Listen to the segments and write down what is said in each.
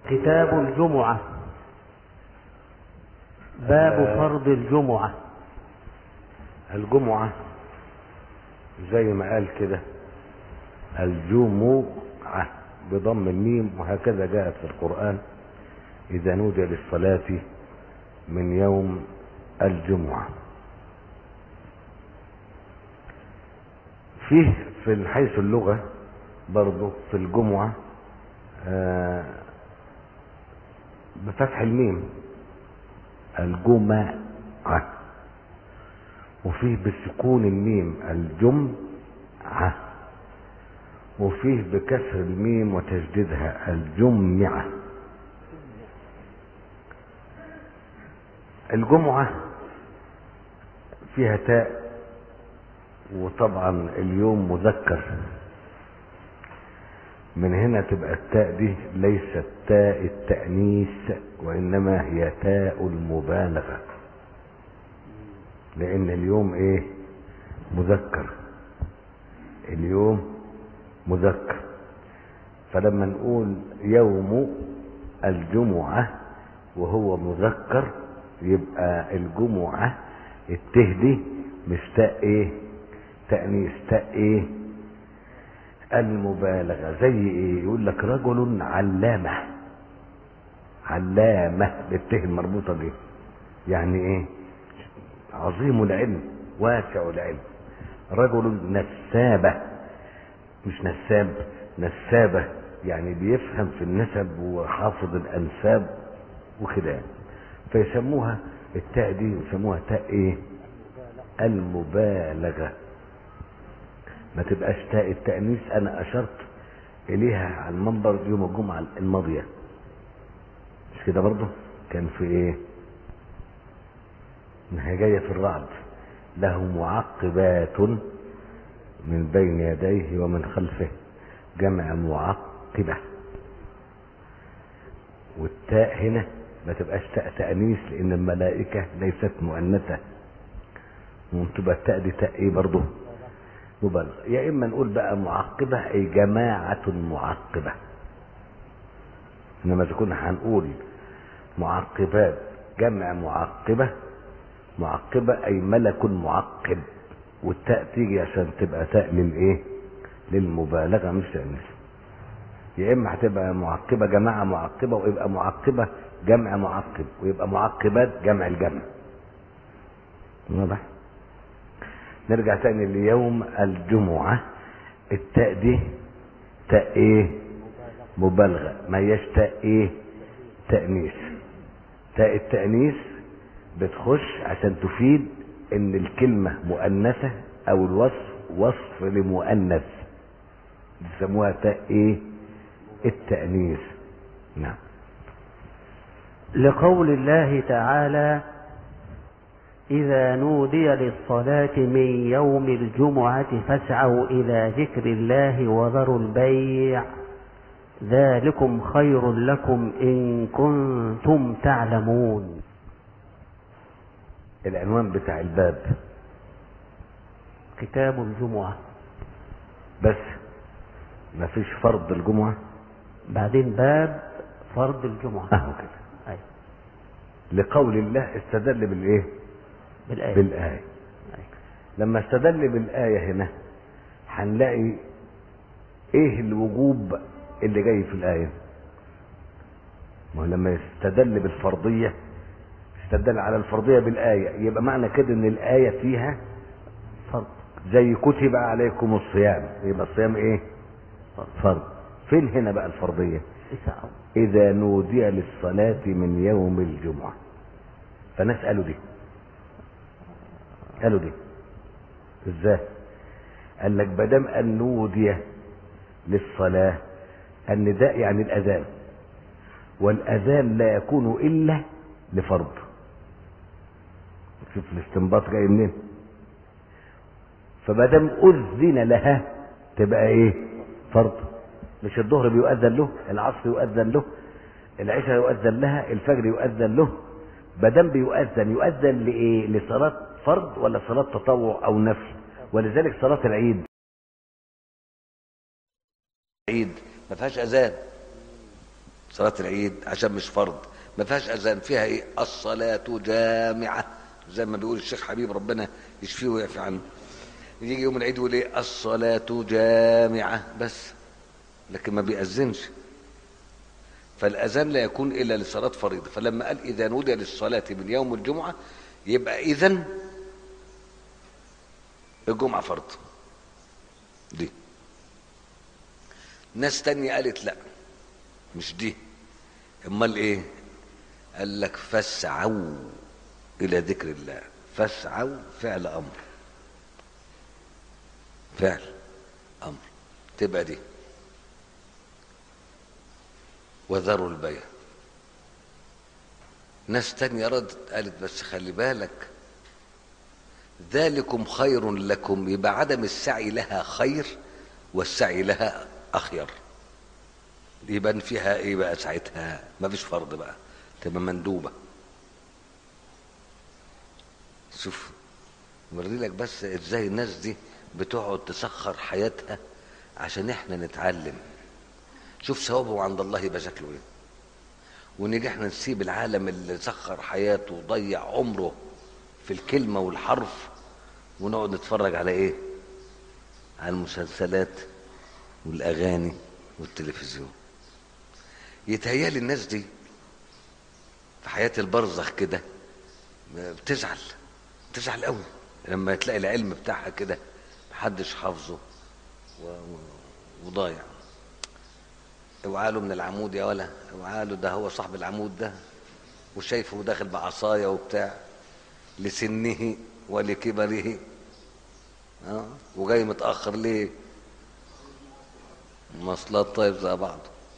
كتاب الجمعة باب فرض الجمعة الجمعة زي ما قال كده الجمعة بضم الميم وهكذا جاءت في القرآن إذا نودي للصلاة من يوم الجمعة فيه في حيث اللغة برضه في الجمعة آه بفتح الميم الجمعة وفيه بسكون الميم الجمعة وفيه بكسر الميم وتجديدها الجمعة الجمعة فيها تاء وطبعا اليوم مذكر من هنا تبقى التاء دي ليست تاء التأنيث وإنما هي تاء المبالغة لأن اليوم إيه مذكر اليوم مذكر فلما نقول يوم الجمعة وهو مذكر يبقى الجمعة التهدي مش تاء ايه تأنيث تاء ايه المبالغة زي ايه يقول لك رجل علامة علامة بالته المربوطة دي يعني ايه عظيم العلم واسع العلم رجل نسابة مش نساب نسابة يعني بيفهم في النسب وحافظ الأنساب وكده فيسموها التاء دي يسموها تاء ايه المبالغة ما تبقاش تاء التأنيث أنا أشرت إليها على المنبر يوم الجمعة الماضية مش كده برضه كان في إيه إنها جاية في الرعد له معقبات من بين يديه ومن خلفه جمع معقبة والتاء هنا ما تبقاش تاء تأنيث لأن الملائكة ليست مؤنثة وتبقى التاء دي تاء إيه برضه مبالغة يا إما نقول بقى معقبة أي جماعة معقبة إنما تكون هنقول معقبات جمع معقبة معقبة أي ملك معقب والتاء تيجي عشان تبقى تاء للإيه؟ للمبالغة مش تأنيث يا إما هتبقى معقبة جماعة معقبة ويبقى معقبة جمع معقب ويبقى معقبات جمع الجمع واضح؟ نرجع تاني ليوم الجمعة التاء دي تاء ايه مبالغة ما هياش تاء ايه تأنيث تاء التأنيث بتخش عشان تفيد ان الكلمة مؤنثة او الوصف وصف لمؤنث بيسموها تاء ايه التأنيث نعم لقول الله تعالى إذا نودي للصلاة من يوم الجمعة فاسعوا إلى ذكر الله وذروا البيع ذلكم خير لكم إن كنتم تعلمون العنوان بتاع الباب كتاب الجمعة بس ما فيش فرض الجمعة بعدين باب فرض الجمعة اهو كده أي. لقول الله استدل بالايه بالآية بالآية أي. لما استدل بالآية هنا هنلاقي ايه الوجوب اللي جاي في الآية ما هو لما يستدل بالفرضية استدل على الفرضية بالآية يبقى معنى كده ان الآية فيها فرض زي كتب عليكم الصيام يبقى الصيام ايه فرض فرض فين هنا بقى الفرضية اسعوا إذا نودي للصلاة من يوم الجمعة فناس قالوا دي قالوا دي ازاي قال لك بدم أن نودي للصلاة النداء يعني الأذان والأذان لا يكون إلا لفرض شوف الاستنباط جاي منين فمادام أذن لها تبقى إيه فرض مش الظهر بيؤذن له العصر يؤذن له العشاء يؤذن لها الفجر يؤذن له مادام بيؤذن يؤذن لايه لصلاه فرض ولا صلاه تطوع او نفل ولذلك صلاه العيد عيد ما فيهاش اذان صلاة العيد عشان مش فرض ما فيهاش اذان فيها ايه الصلاة جامعة زي ما بيقول الشيخ حبيب ربنا يشفيه ويعفي عنه يجي يوم العيد يقول ايه الصلاة جامعة بس لكن ما بيأذنش فالأذان لا يكون إلا لصلاة فريضة فلما قال إذا نودي للصلاة من يوم الجمعة يبقى إذن الجمعة فرض دي ناس تانية قالت لا مش دي امال ايه قال لك فاسعوا الى ذكر الله فاسعوا فعل امر فعل امر تبقى دي وذروا البيع ناس تانية ردت قالت بس خلي بالك ذلكم خير لكم يبقى عدم السعي لها خير والسعي لها اخير يبان فيها ايه بقى ساعتها ما فيش فرض بقى تبقى مندوبه شوف وري لك بس ازاي الناس دي بتقعد تسخر حياتها عشان احنا نتعلم شوف ثوابه عند الله يبقى شكله ايه ونيجي احنا نسيب العالم اللي سخر حياته وضيع عمره في الكلمه والحرف ونقعد نتفرج على ايه على المسلسلات والاغاني والتلفزيون يتهيالي الناس دي في حياة البرزخ كده بتزعل بتزعل قوي لما تلاقي العلم بتاعها كده محدش حافظه و... و... وضايع اوعى له من العمود يا ولا اوعى له ده هو صاحب العمود ده وشايفه داخل بعصايه وبتاع لسنه ولكبره اه وجاي متاخر ليه مواصلات طيب زي بعض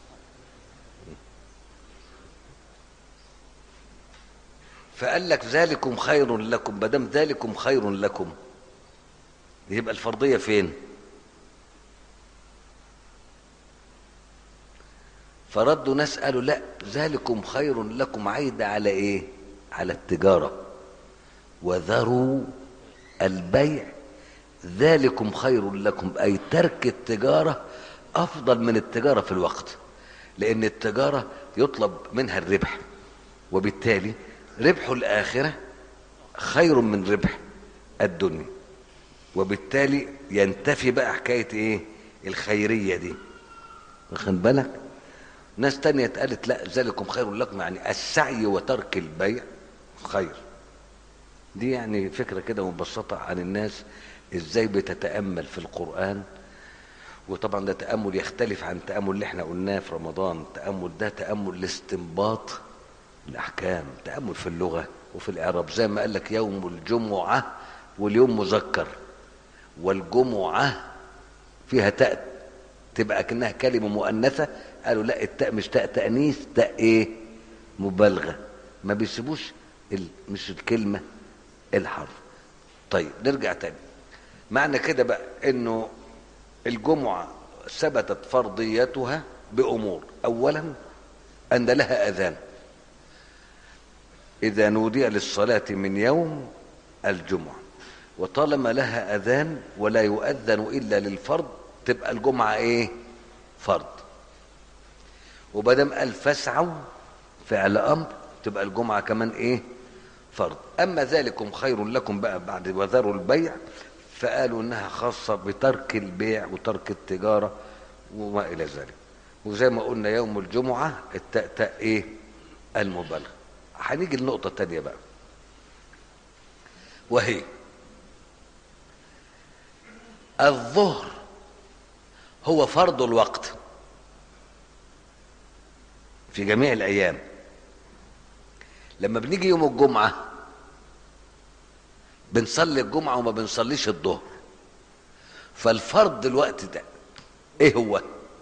فقال لك ذلكم خير لكم ما دام ذلكم خير لكم يبقى الفرضيه فين فردوا ناس قالوا لا ذلكم خير لكم عايده على ايه على التجاره وذروا البيع ذلكم خير لكم اي ترك التجاره افضل من التجاره في الوقت لان التجاره يطلب منها الربح وبالتالي ربح الاخره خير من ربح الدنيا وبالتالي ينتفي بقى حكايه ايه الخيريه دي واخد بالك ناس تانية قالت لا ذلكم خير لكم يعني السعي وترك البيع خير دي يعني فكرة كده مبسطة عن الناس ازاي بتتأمل في القرآن وطبعا ده تأمل يختلف عن التأمل اللي احنا قلناه في رمضان التأمل ده تأمل لاستنباط الأحكام تأمل في اللغة وفي الإعراب زي ما قال لك يوم الجمعة واليوم مذكر والجمعة فيها تاء تبقى كأنها كلمة مؤنثة قالوا لا التاء مش تاء تأنيث تاء ايه مبالغة ما بيسيبوش ال... مش الكلمة الحرف طيب نرجع تاني معنى كده بقى انه الجمعة ثبتت فرضيتها بأمور أولا أن لها أذان إذا نودي للصلاة من يوم الجمعة وطالما لها أذان ولا يؤذن إلا للفرض تبقى الجمعة إيه فرض وبدم قال فاسعوا فعل أمر تبقى الجمعة كمان إيه فرض أما ذلكم خير لكم بقى بعد وذروا البيع فقالوا انها خاصة بترك البيع وترك التجارة وما الى ذلك وزي ما قلنا يوم الجمعة التاء تاء ايه المبالغة هنيجي لنقطة تانية بقى وهي الظهر هو فرض الوقت في جميع الايام لما بنيجي يوم الجمعه بنصلي الجمعة وما بنصليش الظهر فالفرض الوقت ده ايه هو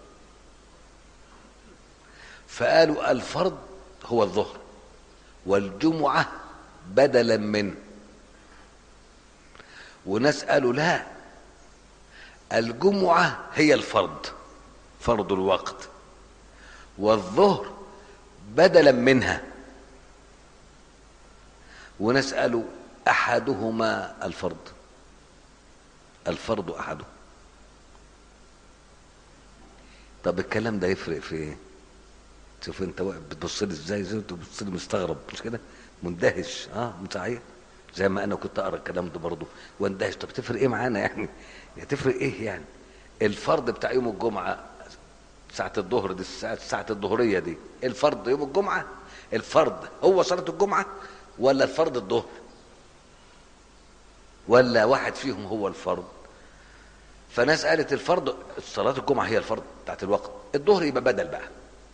فقالوا الفرض هو الظهر والجمعة بدلا منه وناس قالوا لا الجمعة هي الفرض فرض الوقت والظهر بدلا منها وناس قالوا احدهما الفرض الفرض احده طب الكلام ده يفرق في ايه شوف انت واقف بتبص لي ازاي زي انت بتبص لي مستغرب مش كده مندهش اه صحيح زي ما انا كنت اقرا الكلام ده برضه واندهش طب تفرق ايه معانا يعني تفرق ايه يعني الفرض بتاع يوم الجمعه ساعة الظهر دي الساعة, ساعة الظهرية دي الفرض يوم الجمعة الفرض هو صلاة الجمعة ولا الفرض الظهر ولا واحد فيهم هو الفرض فناس قالت الفرض صلاة الجمعة هي الفرض بتاعت الوقت الظهر يبقى بدل بقى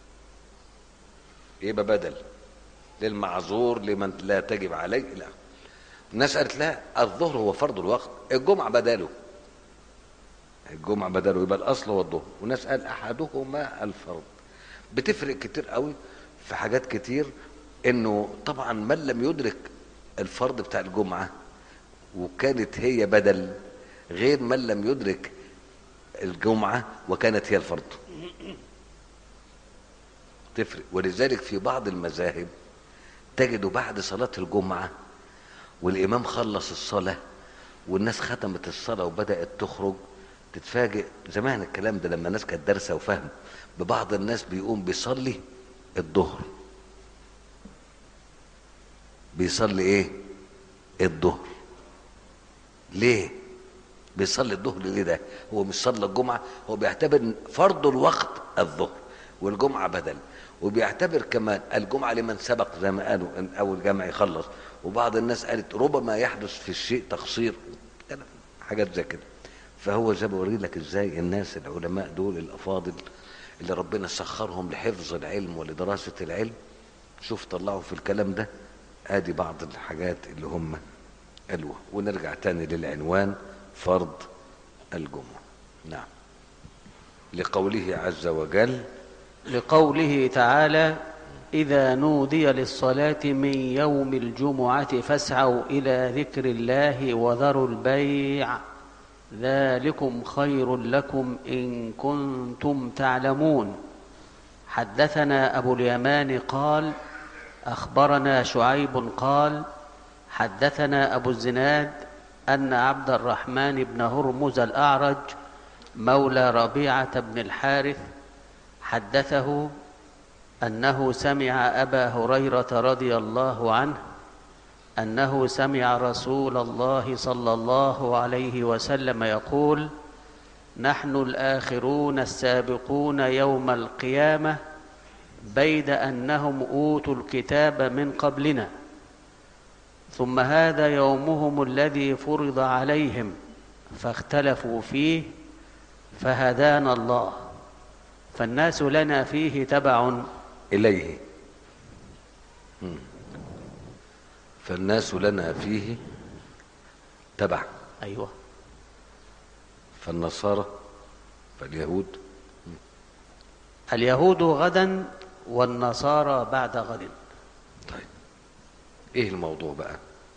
يبقى بدل للمعذور لمن لا تجب عليه لا الناس قالت لا الظهر هو فرض الوقت الجمعة بداله الجمعة بداله يبقى الأصل هو الظهر وناس قال أحدهما الفرض بتفرق كتير قوي في حاجات كتير انه طبعا من لم يدرك الفرض بتاع الجمعة وكانت هي بدل غير من لم يدرك الجمعة وكانت هي الفرض تفرق ولذلك في بعض المذاهب تجد بعد صلاة الجمعة والإمام خلص الصلاة والناس ختمت الصلاة وبدأت تخرج تتفاجئ زمان الكلام ده لما الناس كانت دارسة وفاهمة ببعض الناس بيقوم بيصلي الظهر بيصلي ايه الظهر ليه بيصلي الظهر ليه ده هو مش صلى الجمعة هو بيعتبر فرض الوقت الظهر والجمعة بدل وبيعتبر كمان الجمعة لمن سبق زي ما قالوا ان اول جمع يخلص وبعض الناس قالت ربما يحدث في الشيء تقصير حاجات زي كده فهو زي بوري لك ازاي الناس العلماء دول الافاضل اللي ربنا سخرهم لحفظ العلم ولدراسة العلم شوف طلعوا في الكلام ده ادي بعض الحاجات اللي هم قالوها ونرجع تاني للعنوان فرض الجمعة نعم لقوله عز وجل لقوله تعالى إذا نودي للصلاة من يوم الجمعة فاسعوا إلى ذكر الله وذروا البيع ذلكم خير لكم إن كنتم تعلمون حدثنا أبو اليمان قال أخبرنا شعيب قال حدثنا أبو الزناد أن عبد الرحمن بن هرمز الأعرج مولى ربيعة بن الحارث حدثه أنه سمع أبا هريرة رضي الله عنه أنه سمع رسول الله صلى الله عليه وسلم يقول نحن الآخرون السابقون يوم القيامة بيد أنهم أوتوا الكتاب من قبلنا ثم هذا يومهم الذي فرض عليهم فاختلفوا فيه فهدانا الله فالناس لنا فيه تبع إليه مم. فالناس لنا فيه تبع أيوة فالنصارى فاليهود اليهود غدا والنصارى بعد غد طيب ايه الموضوع بقى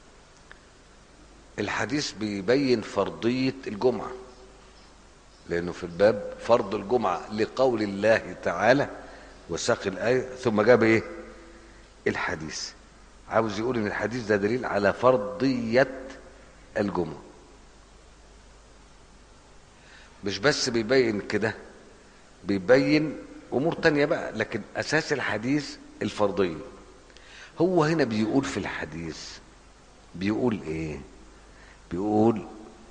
الحديث بيبين فرضية الجمعة لأنه في الباب فرض الجمعة لقول الله تعالى وساق الآية ثم جاب ايه الحديث عاوز يقول ان الحديث ده دليل على فرضية الجمعة مش بس بيبين كده بيبين امور تانية بقى لكن اساس الحديث الفرضية هو هنا بيقول في الحديث بيقول ايه بيقول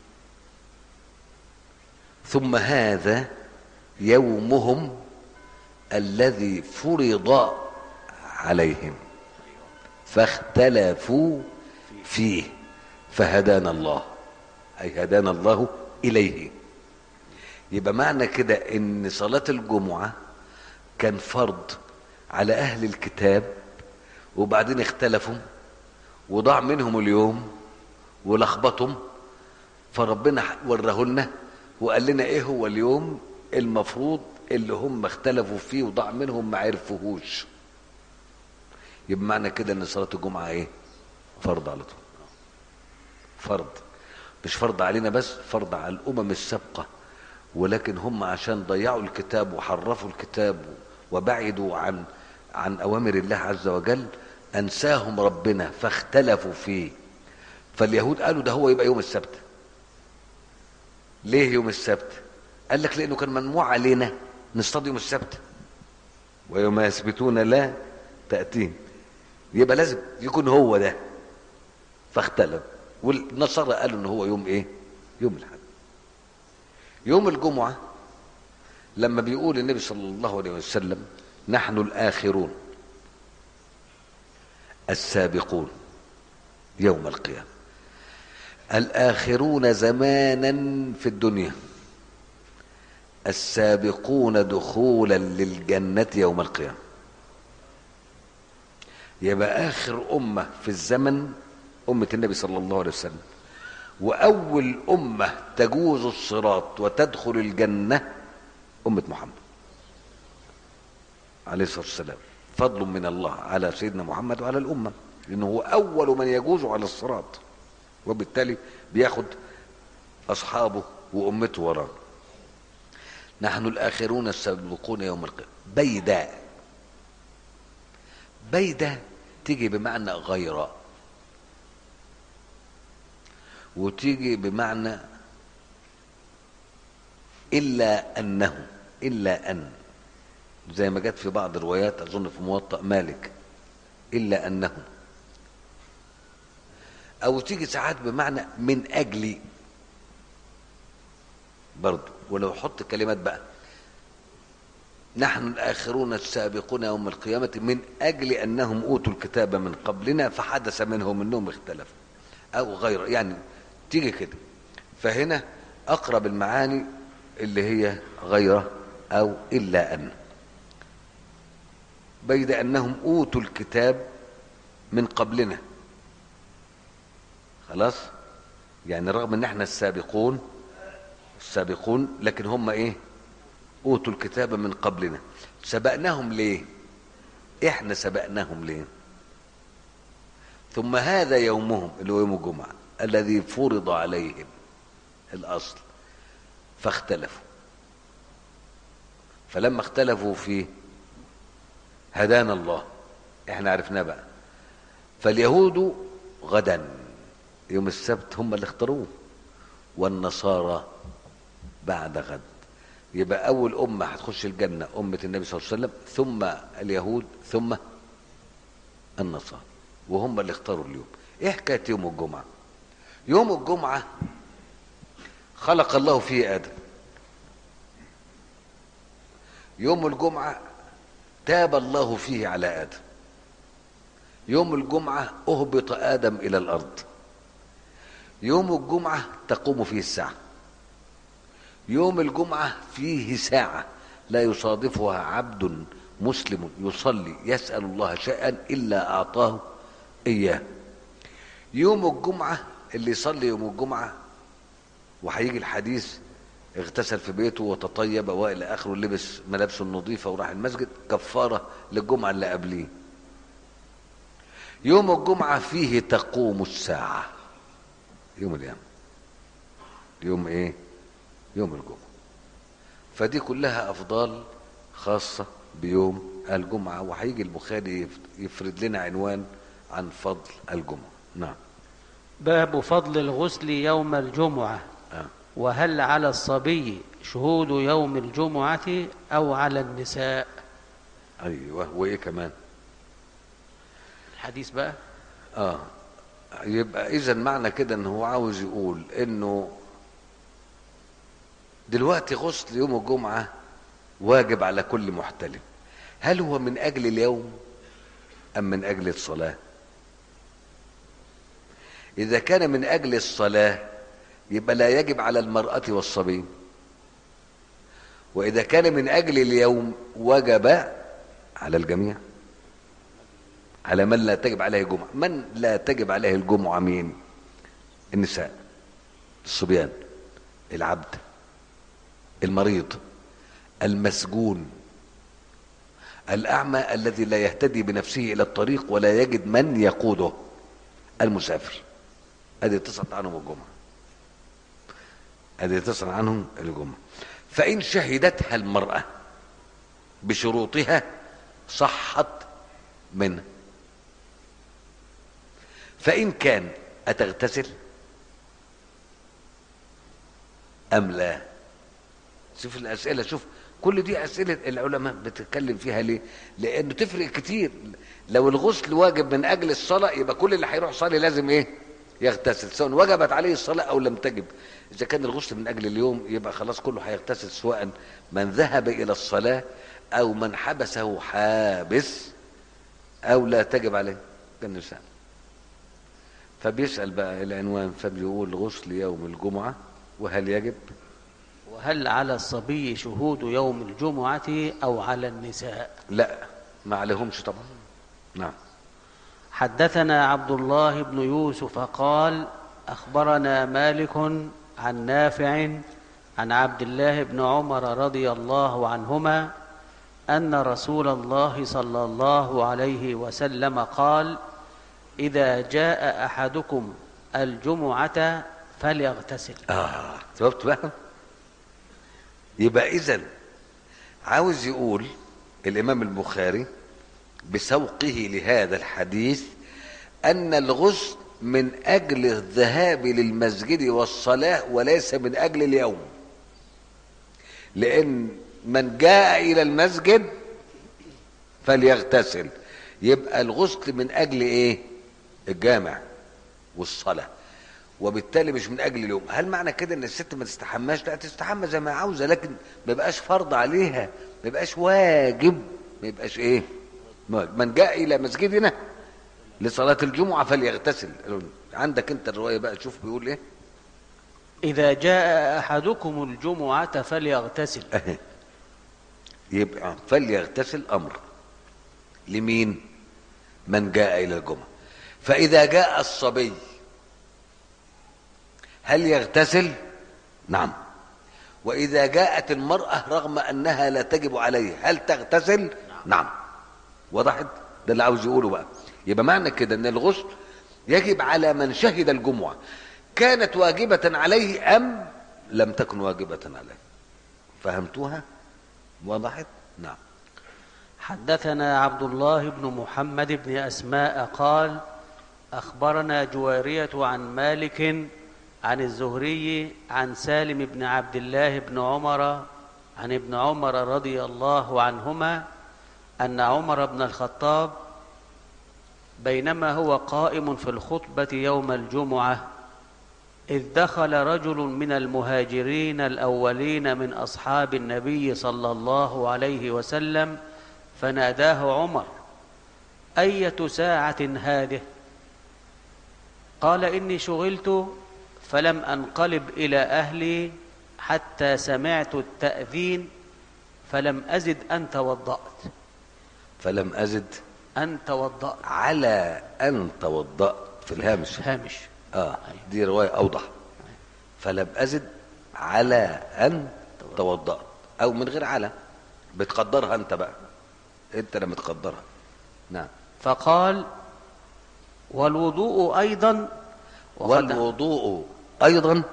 ثم هذا يومهم الذي فرض عليهم فاختلفوا فيه فهدانا الله اي هدانا الله اليه يبقى معنى كده ان صلاة الجمعة كان فرض على اهل الكتاب وبعدين اختلفوا وضاع منهم اليوم ولخبطهم فربنا وراه لنا وقال لنا ايه هو اليوم المفروض اللي هم اختلفوا فيه وضاع منهم ما عرفوهوش يبقى معنى كده ان صلاه الجمعه ايه فرض على طول فرض مش فرض علينا بس فرض على الامم السابقه ولكن هم عشان ضيعوا الكتاب وحرفوا الكتاب وبعدوا عن عن اوامر الله عز وجل انساهم ربنا فاختلفوا فيه فاليهود قالوا ده هو يبقى يوم السبت ليه يوم السبت قال لك لانه كان ممنوع علينا نصطاد يوم السبت ويوم يثبتون لا تأتيهم يبقى لازم يكون هو ده فاختلف والنصارى قالوا ان هو يوم ايه يوم الاحد يوم الجمعة لما بيقول النبي صلى الله عليه وسلم نحن الآخرون السابقون يوم القيامة الآخرون زمانا في الدنيا السابقون دخولا للجنة يوم القيامة يبقى آخر أمة في الزمن أمة النبي صلى الله عليه وسلم وأول أمة تجوز الصراط وتدخل الجنة أمة محمد عليه الصلاة والسلام فضل من الله على سيدنا محمد وعلى الأمة لأنه هو أول من يجوز على الصراط وبالتالي بياخد أصحابه وأمته وراه نحن الآخرون السابقون يوم القيامة بيداء بيداء تيجي بمعنى غير وتيجي بمعنى إلا أنه إلا أن زي ما جت في بعض الروايات أظن في موطأ مالك إلا أنه أو تيجي ساعات بمعنى من أجل برضه ولو حط كلمات بقى نحن الآخرون السابقون يوم القيامة من أجل أنهم أوتوا الكتاب من قبلنا فحدث منهم أنهم اختلفوا أو غير يعني تيجي كده فهنا أقرب المعاني اللي هي غيره أو إلا أن بيد أنهم أوتوا الكتاب من قبلنا خلاص يعني رغم ان احنا السابقون السابقون لكن هم ايه اوتوا الكتاب من قبلنا سبقناهم ليه احنا سبقناهم ليه ثم هذا يومهم اللي هو يوم الجمعة الذي فرض عليهم الأصل فاختلفوا فلما اختلفوا فيه هدانا الله احنا عرفناه بقى فاليهود غدا يوم السبت هم اللي اختاروه والنصارى بعد غد يبقى أول أمة هتخش الجنة أمة النبي صلى الله عليه وسلم ثم اليهود ثم النصارى وهم اللي اختاروا اليوم ايه حكاية يوم الجمعة يوم الجمعة خلق الله فيه آدم يوم الجمعة تاب الله فيه على آدم يوم الجمعة أهبط آدم إلى الأرض يوم الجمعة تقوم فيه الساعة يوم الجمعة فيه ساعة لا يصادفها عبد مسلم يصلي يسأل الله شيئا إلا أعطاه إياه يوم الجمعة اللي يصلي يوم الجمعة وهيجي الحديث اغتسل في بيته وتطيب والى اخره لبس ملابسه النظيفه وراح المسجد كفاره للجمعه اللي قبليه يوم الجمعه فيه تقوم الساعه يوم القيامه يوم ايه يوم الجمعه فدي كلها افضال خاصه بيوم الجمعه وهيجي البخاري يفرد لنا عنوان عن فضل الجمعه نعم باب فضل الغسل يوم الجمعة آه. وهل على الصبي شهود يوم الجمعة أو على النساء ايوه وايه كمان الحديث بقى اه يبقى اذا معنى كده ان هو عاوز يقول انه دلوقتي غسل يوم الجمعة واجب على كل محتلم هل هو من اجل اليوم ام من اجل الصلاة اذا كان من اجل الصلاة يبقى لا يجب على المرأة والصبي واذا كان من اجل اليوم وجب على الجميع على من لا تجب عليه الجمعة من لا تجب عليه الجمعة مين النساء الصبيان العبد المريض المسجون الأعمى الذي لا يهتدي بنفسه إلى الطريق ولا يجد من يقوده المسافر هذه تصعد عنهم الجمعة هذه تصعد عنهم الجمعة فإن شهدتها المرأة بشروطها صحت منه فإن كان أتغتسل أم لا شوف الأسئلة شوف كل دي اسئله العلماء بتتكلم فيها ليه لانه تفرق كتير لو الغسل واجب من اجل الصلاه يبقى كل اللي هيروح يصلي لازم ايه يغتسل سواء وجبت عليه الصلاه او لم تجب اذا كان الغسل من اجل اليوم يبقى خلاص كله هيغتسل سواء من ذهب الى الصلاه او من حبسه حابس او لا تجب عليه كالنساء فبيسال بقى العنوان فبيقول غسل يوم الجمعه وهل يجب وهل على الصبي شهود يوم الجمعة أو على النساء لا ما عليهمش طبعا نعم حدثنا عبد الله بن يوسف قال أخبرنا مالك عن نافع عن عبد الله بن عمر رضي الله عنهما أن رسول الله صلى الله عليه وسلم قال إذا جاء أحدكم الجمعة فليغتسل اه شفت بقى يبقى اذا عاوز يقول الامام البخاري بسوقه لهذا الحديث ان الغسل من اجل الذهاب للمسجد والصلاه وليس من اجل اليوم لان من جاء الى المسجد فليغتسل يبقى الغسل من اجل ايه الجامع والصلاه وبالتالي مش من اجل اليوم هل معنى كده ان الست ما تستحماش لا تستحمى زي ما عاوزه لكن ما يبقاش فرض عليها ما يبقاش واجب ما يبقاش ايه من جاء الى مسجدنا لصلاه الجمعه فليغتسل عندك انت الروايه بقى شوف بيقول ايه إذا جاء أحدكم الجمعة فليغتسل أهي. يبقى فليغتسل امر لمين من جاء الى الجمعه فاذا جاء الصبي هل يغتسل نعم واذا جاءت المراه رغم انها لا تجب عليه هل تغتسل نعم وضحت ده اللي عاوز يقوله بقى يبقى معنى كده ان الغسل يجب على من شهد الجمعه كانت واجبه عليه ام لم تكن واجبه عليه فهمتوها وضحت نعم حدثنا عبد الله بن محمد بن أسماء قال أخبرنا جوارية عن مالك عن الزهري عن سالم بن عبد الله بن عمر عن ابن عمر رضي الله عنهما أن عمر بن الخطاب بينما هو قائم في الخطبة يوم الجمعة إذ دخل رجل من المهاجرين الأولين من أصحاب النبي صلى الله عليه وسلم فناداه عمر أية ساعة هذه قال إني شغلت فلم أنقلب إلى أهلي حتى سمعت التأذين فلم أزد أن توضأت فلم ازد أن توضأت على ان توضأت في الهامش هامش اه دي روايه اوضح فلم ازد على ان توضأت او من غير على بتقدرها انت بقى انت اللي بتقدرها نعم فقال والوضوء أيضا وقد- والوضوء ايضا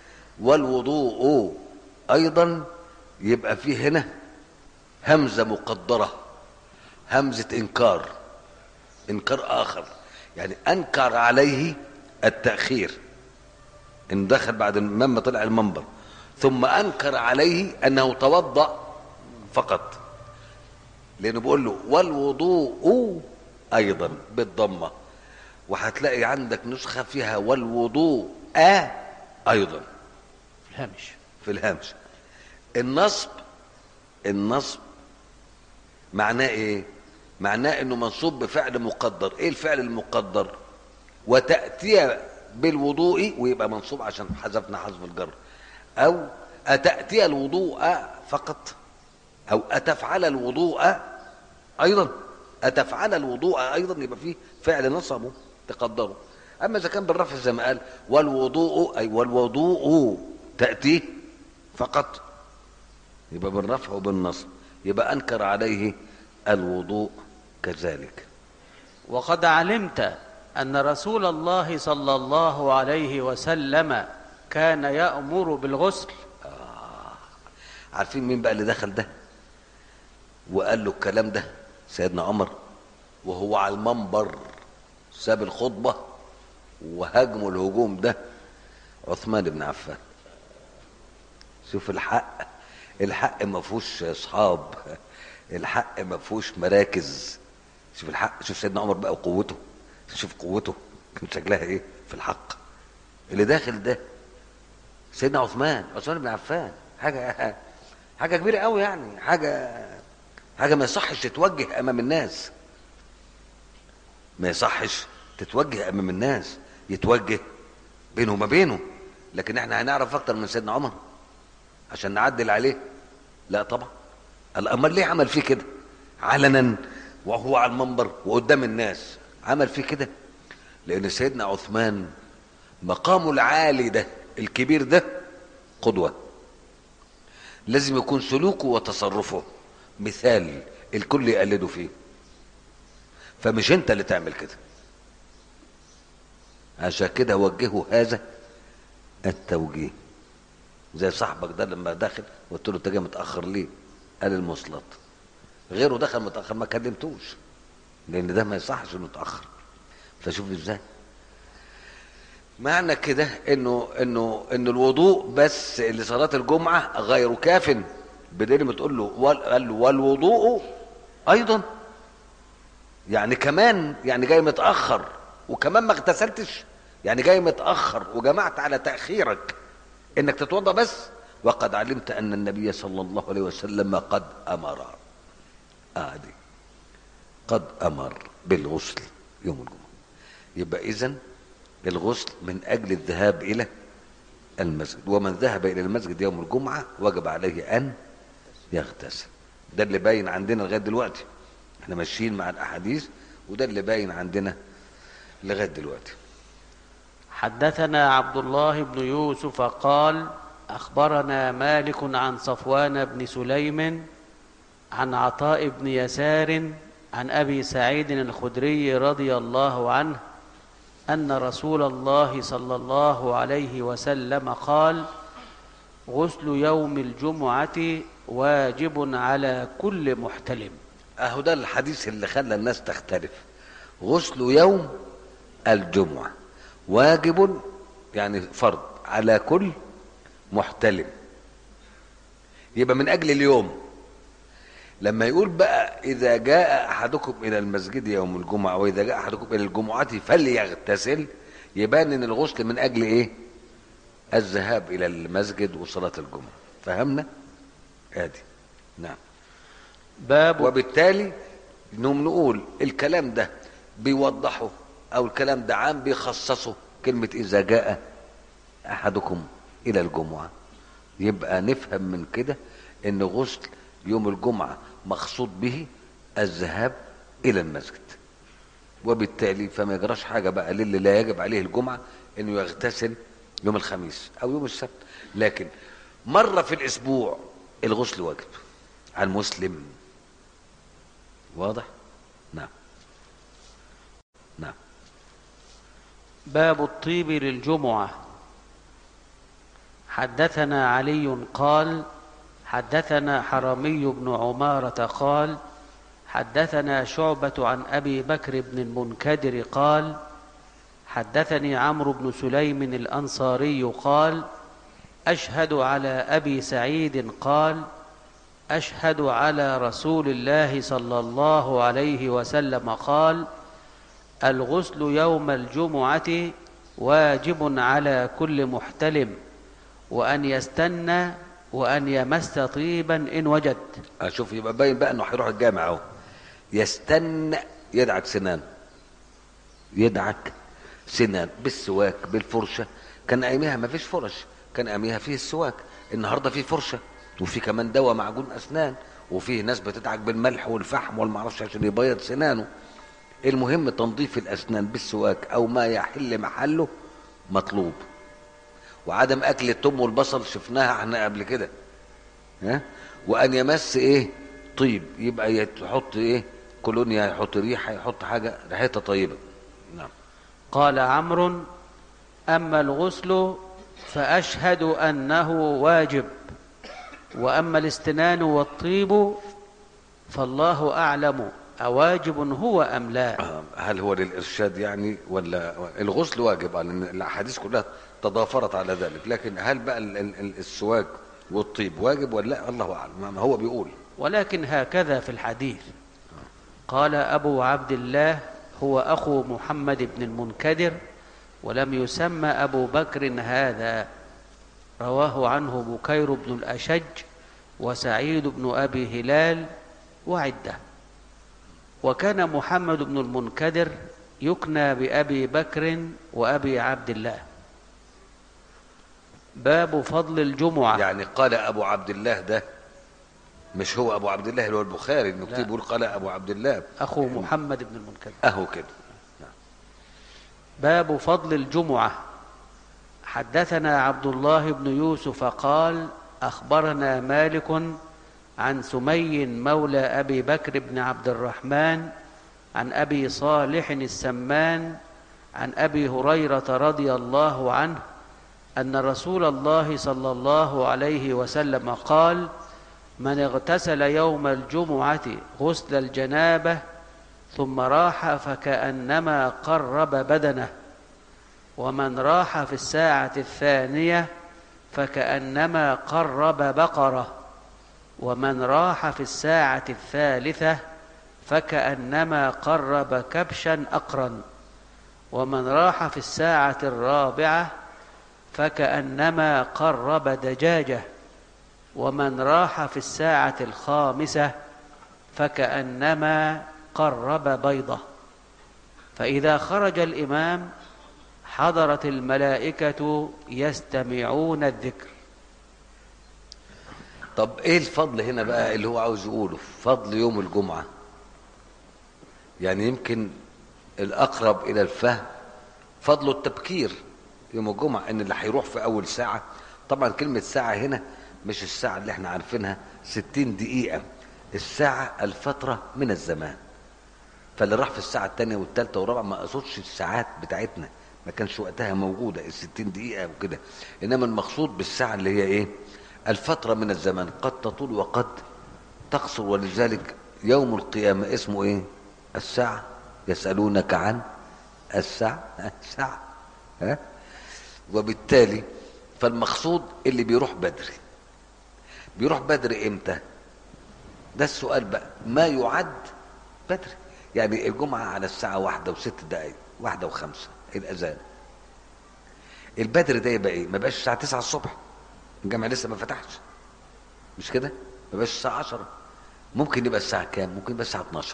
والوضوء ايضا يبقى فيه هنا همزه مقدره همزه انكار انكار اخر يعني انكر عليه التاخير ان دخل بعد ما طلع المنبر ثم انكر عليه انه توضا فقط لانه بيقول له والوضوء ايضا بالضمه وهتلاقي عندك نسخه فيها والوضوء ايضا الهامش في الهامش النصب النصب معناه ايه معناه انه منصوب بفعل مقدر ايه الفعل المقدر وتاتي بالوضوء ويبقى منصوب عشان حذفنا حذف الجر او اتاتي الوضوء فقط او اتفعل الوضوء ايضا اتفعل الوضوء ايضا يبقى فيه فعل نصبه تقدره اما اذا كان بالرفع زي ما قال والوضوء اي والوضوء تاتيه فقط يبقى بالرفع وبالنصب يبقى انكر عليه الوضوء كذلك وقد علمت أن رسول الله صلى الله عليه وسلم كان يأمر بالغسل عارفين مين بقى اللي دخل ده وقال له الكلام ده سيدنا عمر وهو على المنبر ساب الخطبة وهاجموا الهجوم ده عثمان بن عفان شوف الحق الحق ما فيهوش اصحاب الحق ما فيهوش مراكز شوف الحق شوف سيدنا عمر بقى وقوته شوف قوته كان شكلها ايه في الحق اللي داخل ده سيدنا عثمان عثمان بن عفان حاجه حاجه كبيره قوي يعني حاجه حاجه ما يصحش تتوجه امام الناس ما يصحش تتوجه امام الناس يتوجه بينه وما بينه لكن احنا هنعرف اكتر من سيدنا عمر عشان نعدل عليه لا طبعا قال امال ليه عمل فيه كده علنا وهو على المنبر وقدام الناس عمل فيه كده لان سيدنا عثمان مقامه العالي ده الكبير ده قدوه لازم يكون سلوكه وتصرفه مثال الكل يقلده فيه فمش انت اللي تعمل كده عشان كده وجهه هذا التوجيه زي صاحبك ده لما دخل قلت له انت جاي متاخر ليه قال المواصلات غيره دخل متاخر ما كلمتوش لان ده ما يصحش انه يتاخر فشوف ازاي معنى كده انه انه ان الوضوء بس لصلاه الجمعه غير كاف بدل ما تقول له وال- قال له والوضوء ايضا يعني كمان يعني جاي متاخر وكمان ما اغتسلتش يعني جاي متاخر وجمعت على تاخيرك انك تتوضا بس وقد علمت ان النبي صلى الله عليه وسلم قد امر اه دي قد امر بالغسل يوم الجمعه يبقى اذا الغسل من اجل الذهاب الى المسجد ومن ذهب الى المسجد يوم الجمعه وجب عليه ان يغتسل ده اللي باين عندنا لغايه دلوقتي احنا ماشيين مع الاحاديث وده اللي باين عندنا لغايه دلوقتي حدثنا عبد الله بن يوسف قال اخبرنا مالك عن صفوان بن سليم عن عطاء بن يسار عن ابي سعيد الخدري رضي الله عنه ان رسول الله صلى الله عليه وسلم قال غسل يوم الجمعه واجب على كل محتلم اهو ده الحديث اللي خلى الناس تختلف غسل يوم الجمعة واجب يعني فرض على كل محتلم يبقى من اجل اليوم لما يقول بقى اذا جاء احدكم الى المسجد يوم الجمعة واذا جاء احدكم الى الجمعة فليغتسل يبان ان الغسل من اجل ايه الذهاب الى المسجد وصلاة الجمعة فهمنا ادي نعم باب وبالتالي انهم نقول الكلام ده بيوضحه او الكلام ده عام بيخصصه كلمة اذا جاء احدكم الى الجمعة يبقى نفهم من كده ان غسل يوم الجمعة مقصود به الذهاب الى المسجد وبالتالي فما يجراش حاجة بقى للي لا يجب عليه الجمعة انه يغتسل يوم الخميس او يوم السبت لكن مرة في الاسبوع الغسل واجب على المسلم واضح نعم نعم باب الطيب للجمعة حدثنا علي قال حدثنا حرمي بن عمارة قال حدثنا شعبة عن أبي بكر بن المنكدر قال حدثني عمرو بن سليم الأنصاري قال أشهد على أبي سعيد قال أشهد على رسول الله صلى الله عليه وسلم قال الغسل يوم الجمعة واجب على كل محتلم وأن يستنى وأن يمس طيبا إن وجد اشوف يبقى باين بقى انه هيروح الجامع اهو يستنى يدعك سنان يدعك سنان بالسواك بالفرشه كان ايامها ما فيش فرش كان ايامها فيه السواك النهارده فيه فرشه وفي كمان دواء معجون اسنان وفيه ناس بتدعك بالملح والفحم والمعرفش عشان يبيض سنانه المهم تنظيف الاسنان بالسواك او ما يحل محله مطلوب وعدم اكل التوم والبصل شفناها احنا قبل كده ها وان يمس ايه طيب يبقى يحط ايه كولونيا يحط ريحه يحط حاجه ريحتها طيبه نعم قال عمرو أما الغسل فأشهد أنه واجب وأما الاستنان والطيب فالله أعلم أواجب هو أم لا آه، هل هو للارشاد يعني ولا الغسل واجب لان الاحاديث كلها تضافرت على ذلك لكن هل بقى ال- ال- ال- السواك والطيب واجب ولا لا الله اعلم ما هو بيقول ولكن هكذا في الحديث قال أبو عبد الله هو أخو محمد بن المنكدر ولم يسمى أبو بكر هذا رواه عنه بكير بن الأشج وسعيد بن أبي هلال وعدة وكان محمد بن المنكدر يكنى بأبي بكر وأبي عبد الله باب فضل الجمعة يعني قال ابو عبد الله ده مش هو ابو عبد الله اللي هو البخاري المكتوب لا. بيقول قال ابو عبد الله أخو محمد بن المنكدر اهو كده باب فضل الجمعة حدثنا عبد الله بن يوسف قال أخبرنا مالك عن سمي مولى أبي بكر بن عبد الرحمن عن أبي صالح السمان عن أبي هريرة رضي الله عنه أن رسول الله صلى الله عليه وسلم قال من اغتسل يوم الجمعة غسل الجنابة ثم راح فكأنما قرب بدنه ومن راح في الساعة الثانية فكأنما قرب بقرة ومن راح في الساعة الثالثة فكأنما قرب كبشا أقرا ومن راح في الساعة الرابعة فكأنما قرب دجاجة ومن راح في الساعة الخامسة فكأنما قرب بيضة فإذا خرج الإمام حضرت الملائكة يستمعون الذكر طب ايه الفضل هنا بقى اللي هو عاوز يقوله فضل يوم الجمعة يعني يمكن الاقرب الى الفهم فضل التبكير يوم الجمعة ان اللي هيروح في اول ساعة طبعا كلمة ساعة هنا مش الساعة اللي احنا عارفينها ستين دقيقة الساعة الفترة من الزمان فاللي راح في الساعة التانية والتالتة والرابعة ما قصدش الساعات بتاعتنا ما كانش وقتها موجودة الستين دقيقة وكده إنما المقصود بالساعة اللي هي إيه الفترة من الزمان قد تطول وقد تقصر ولذلك يوم القيامة اسمه إيه الساعة يسألونك عن الساعة الساعة ها وبالتالي فالمقصود اللي بيروح بدري بيروح بدري امتى ده السؤال بقى ما يعد بدري يعني الجمعة على الساعة واحدة وست دقايق واحدة وخمسة الأذان البدر ده يبقى ايه ما بقاش الساعة تسعة الصبح الجامع لسه ما فتحش مش كده ما بقاش الساعة عشرة ممكن يبقى الساعة كام ممكن يبقى الساعة 12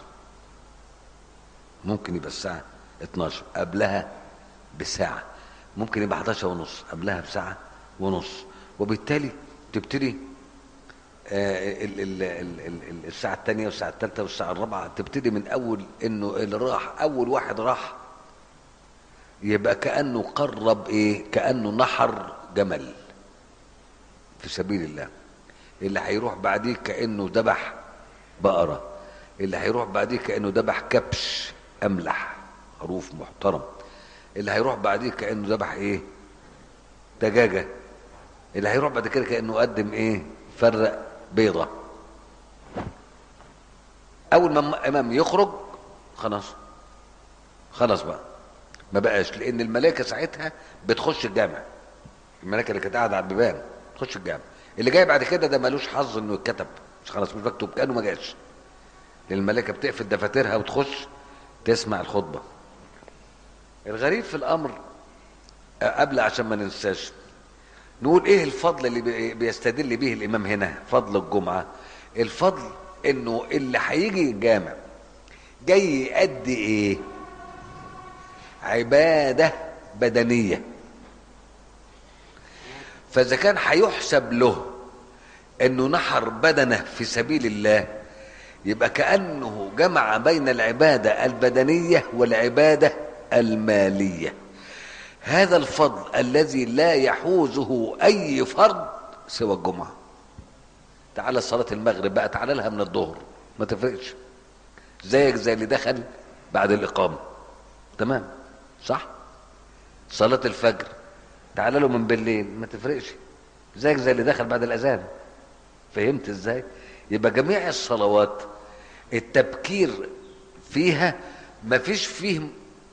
ممكن يبقى الساعة 12 قبلها بساعة ممكن يبقى 11 ونص قبلها بساعة ونص وبالتالي تبتدي آه، ال- ال- ال- ال- ال- الساعة الثانية والساعة الثالثة والساعة الرابعة تبتدي من أول إنه اللي راح أول واحد راح يبقى كأنه قرب إيه؟ كأنه نحر جمل في سبيل الله اللي هيروح بعديه كأنه ذبح بقرة اللي هيروح بعديه كأنه ذبح كبش أملح خروف محترم اللي هيروح بعديه كأنه ذبح إيه؟ دجاجة اللي هيروح بعد كده كأنه قدم إيه؟ فرق بيضة أول ما الإمام يخرج خلاص خلاص بقى ما بقاش لأن الملائكة ساعتها بتخش الجامع الملائكة اللي كانت قاعدة على البيبان تخش الجامع اللي جاي بعد كده ده ملوش حظ انه يتكتب مش خلاص مش مكتوب كانه ما جاش لان الملائكه بتقفل دفاترها وتخش تسمع الخطبه الغريب في الامر آه، قبل عشان ما ننساش نقول ايه الفضل اللي بي- بيستدل به الامام هنا فضل الجمعه الفضل انه اللي هيجي الجامع جاي يأدي ايه عباده بدنيه فاذا كان هيحسب له انه نحر بدنه في سبيل الله يبقى كانه جمع بين العباده البدنيه والعباده الماليه هذا الفضل الذي لا يحوزه اي فرد سوى الجمعه تعالى صلاه المغرب بقى تعالى لها من الظهر ما تفرقش زيك زي اللي دخل بعد الاقامه تمام صح صلاه الفجر تعالى له من بالليل ما تفرقش زيك زي اللي دخل بعد الاذان فهمت ازاي يبقى جميع الصلوات التبكير فيها ما فيش فيه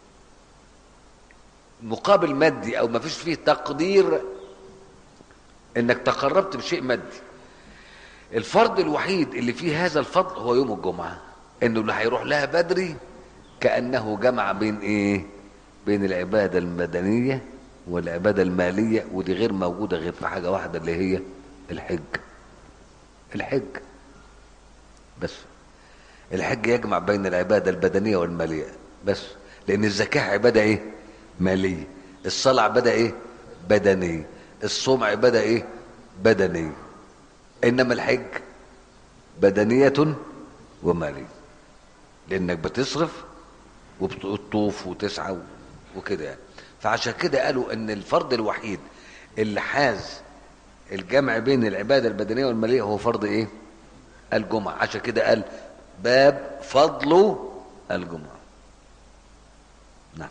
مقابل مادي او ما فيش فيه تقدير انك تقربت بشيء مادي الفرض الوحيد اللي فيه هذا الفضل هو يوم الجمعة انه اللي هيروح لها بدري كأنه جمع بين ايه بين العبادة المدنية والعبادة المالية ودي غير موجودة غير في حاجة واحدة اللي هي الحج الحج بس الحج يجمع بين العبادة البدنية والمالية بس لأن الزكاة عبادة إيه؟ مالية الصلاة عبادة إيه؟ بدنية الصوم عبادة إيه؟ بدنية إنما الحج بدنية ومالية لأنك بتصرف وبتطوف وتسعى وكده يعني فعشان كده قالوا إن الفرض الوحيد اللي حاز الجمع بين العبادة البدنية والمالية هو فرض إيه؟ الجمعة عشان كده قال باب فضل الجمعة نعم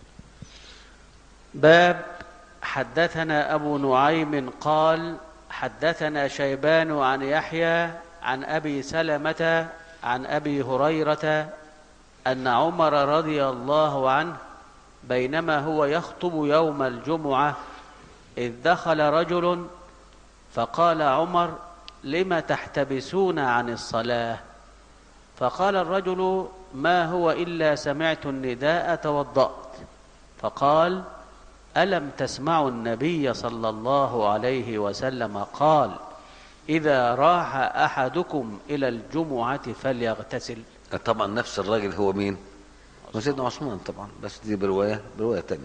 باب حدثنا أبو نعيم قال حدثنا شيبان عن يحيى عن أبي سلمة عن أبي هريرة أن عمر رضي الله عنه بينما هو يخطب يوم الجمعة إذ دخل رجل فقال عمر لم تحتبسون عن الصلاة فقال الرجل ما هو إلا سمعت النداء توضأت فقال ألم تسمعوا النبي صلى الله عليه وسلم قال إذا راح أحدكم إلى الجمعة فليغتسل طبعا نفس الراجل هو مين هو سيدنا عثمان طبعا بس دي برواية برواية تانية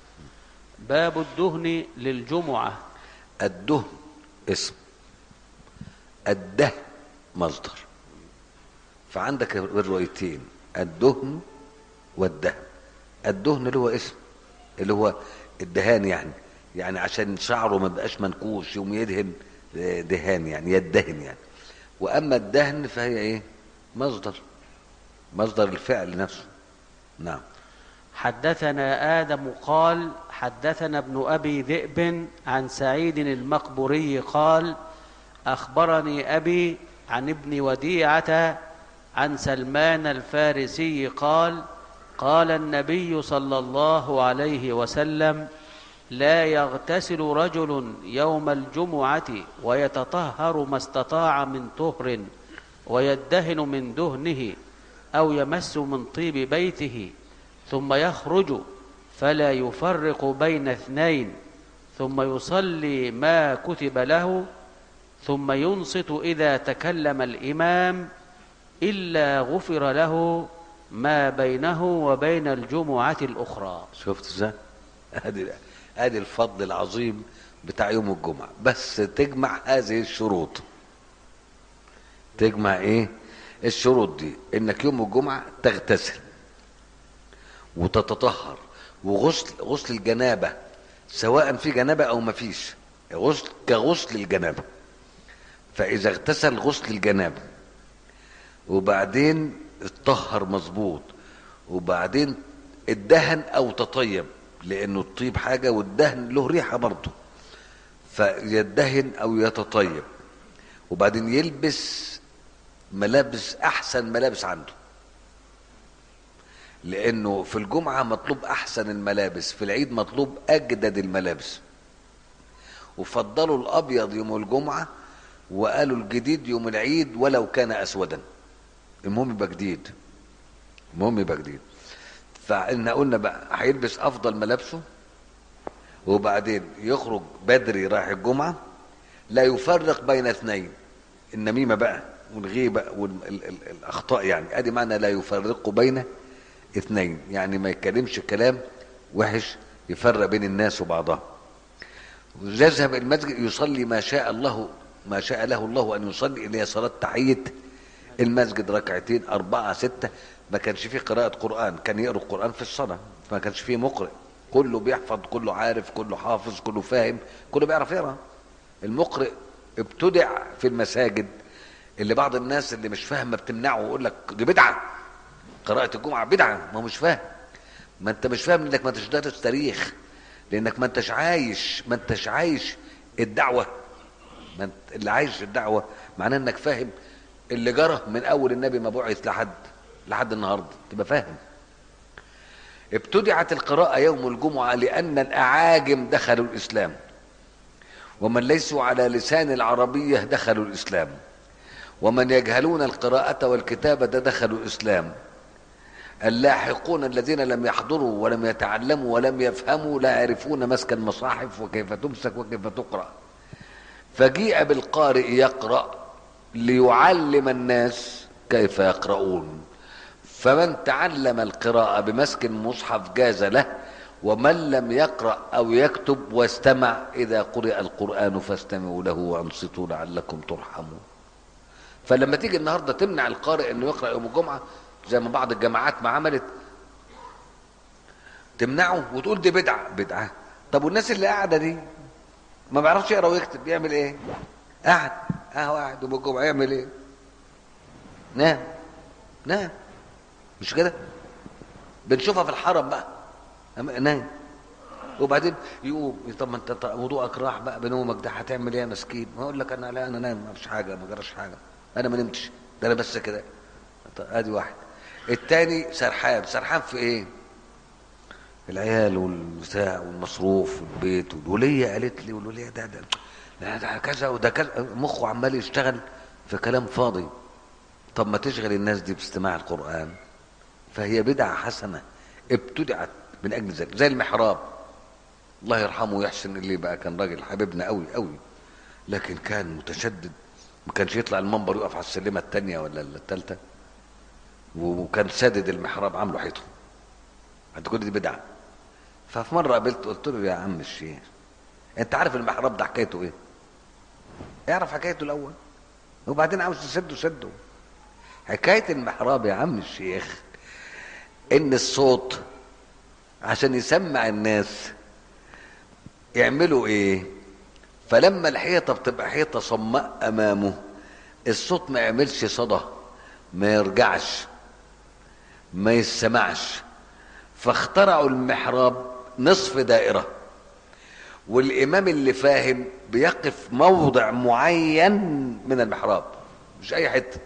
باب الدهن للجمعة الدهن اسم الده مصدر فعندك الروايتين الدهن والدهن الدهن اللي هو اسم اللي هو الدهان يعني يعني عشان شعره ما بقاش منكوش يوم يدهن دهان يعني يدهن يعني واما الدهن فهي ايه مصدر مصدر الفعل نفسه نعم حدثنا آدم قال حدثنا ابن أبي ذئب عن سعيد المقبوري قال أخبرني أبي عن ابن وديعة عن سلمان الفارسي قال قال النبي صلى الله عليه وسلم لا يغتسل رجل يوم الجمعة ويتطهر ما استطاع من طهر ويدهن من دهنه أو يمس من طيب بيته ثم يخرج فلا يفرق بين اثنين ثم يصلي ما كتب له ثم ينصت إذا تكلم الإمام إلا غفر له ما بينه وبين الجمعة الأخرى شفت ازاي ادي ادي الفضل العظيم بتاع يوم الجمعة بس تجمع هذه الشروط تجمع ايه الشروط دي انك يوم الجمعة تغتسل وتتطهر وغسل غسل الجنابة سواء في جنابة او ما فيش غسل كغسل الجنابة فاذا اغتسل غسل الجنابة وبعدين اتطهر مظبوط وبعدين الدهن او تطيب لانه الطيب حاجة والدهن له ريحة برضه فيدهن او يتطيب وبعدين يلبس ملابس احسن ملابس عنده لانه في الجمعة مطلوب احسن الملابس في العيد مطلوب اجدد الملابس وفضلوا الابيض يوم الجمعة وقالوا الجديد يوم العيد ولو كان اسودا المهم يبقى جديد المهم يبقى جديد فإن قلنا بقى هيلبس افضل ملابسه وبعدين يخرج بدري رايح الجمعة لا يفرق بين اثنين النميمة بقى والغيبة والأخطاء يعني ادي معنى لا يفرق بين اثنين يعني ما يتكلمش كلام وحش يفرق بين الناس وبعضها يذهب المسجد يصلي ما شاء الله ما شاء له الله ان يصلي اللي هي صلاه تحيه المسجد ركعتين أربعة ستة ما كانش فيه قراءة قرآن كان يقرأ القرآن في الصلاة ما كانش فيه مقرئ كله بيحفظ كله عارف كله حافظ كله فاهم كله بيعرف يقرأ المقرئ ابتدع في المساجد اللي بعض الناس اللي مش فاهمه بتمنعه ويقول لك دي بدعه قراءة الجمعة بدعة ما هو مش فاهم ما انت مش فاهم انك ما انتش دارس تاريخ لانك ما انتش عايش ما انتش عايش الدعوة ما انت اللي عايش الدعوة معناه انك فاهم اللي جرى من اول النبي ما بعث لحد لحد النهارده تبقى فاهم ابتدعت القراءة يوم الجمعة لأن الأعاجم دخلوا الإسلام ومن ليسوا على لسان العربية دخلوا الإسلام ومن يجهلون القراءة والكتابة دخلوا الإسلام اللاحقون الذين لم يحضروا ولم يتعلموا ولم يفهموا لا يعرفون مسك المصاحف وكيف تمسك وكيف تقرأ فجيء بالقارئ يقرأ ليعلم الناس كيف يقرؤون فمن تعلم القراءة بمسك المصحف جاز له ومن لم يقرأ أو يكتب واستمع إذا قرئ القرآن فاستمعوا له وأنصتوا لعلكم ترحمون فلما تيجي النهارده تمنع القارئ انه يقرأ يوم الجمعة زي ما بعض الجماعات ما عملت تمنعه وتقول دي بدعة بدعة طب والناس اللي قاعدة دي ما بيعرفش يقرأ ويكتب يعمل ايه؟ قاعد اهو قاعد يوم الجمعة يعمل ايه؟ نام نام مش كده؟ بنشوفها في الحرم بقى نايم وبعدين يقوم طب ما انت وضوءك راح بقى بنومك ده هتعمل ايه يا مسكين؟ ما اقول لك انا لا انا نايم ما فيش حاجه ما جراش حاجه انا ما نمتش ده انا بس كده طب ادي واحد التاني سرحان سرحان في ايه؟ العيال والبتاع والمصروف والبيت والوليه قالت لي والوليه ده ده ده, ده كذا وده كذا مخه عمال يشتغل في كلام فاضي طب ما تشغل الناس دي باستماع القران فهي بدعه حسنه ابتدعت من اجل ذلك زي المحراب الله يرحمه ويحسن اللي بقى كان راجل حبيبنا قوي قوي لكن كان متشدد ما كانش يطلع المنبر يقف على السلمه الثانيه ولا الثالثه وكان سادد المحراب عامله حيطه انت كل دي بدعه ففي مره قابلت قلت له يا عم الشيخ انت عارف المحراب ده حكايته ايه؟ اعرف حكايته الاول وبعدين عاوز تسده سده حكايه المحراب يا عم الشيخ ان الصوت عشان يسمع الناس يعملوا ايه فلما الحيطه بتبقى حيطه صماء امامه الصوت ما يعملش صدى ما يرجعش ما يسمعش فاخترعوا المحراب نصف دائره والامام اللي فاهم بيقف موضع معين من المحراب مش اي حته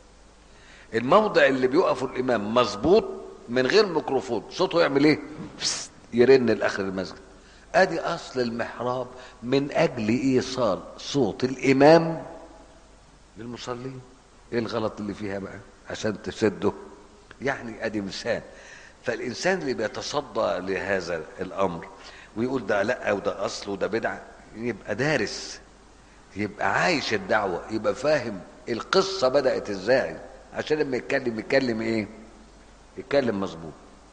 الموضع اللي بيقفه الامام مظبوط من غير ميكروفون صوته يعمل ايه يرن لاخر المسجد ادي اصل المحراب من اجل ايصال صوت الامام للمصلين ايه الغلط اللي فيها بقى عشان تسده يعني ادي مثال فالانسان اللي بيتصدى لهذا الامر ويقول ده لا وده اصل وده بدعه يبقى دارس يبقى عايش الدعوه يبقى فاهم القصه بدات ازاي عشان لما يتكلم يتكلم ايه يتكلم مظبوط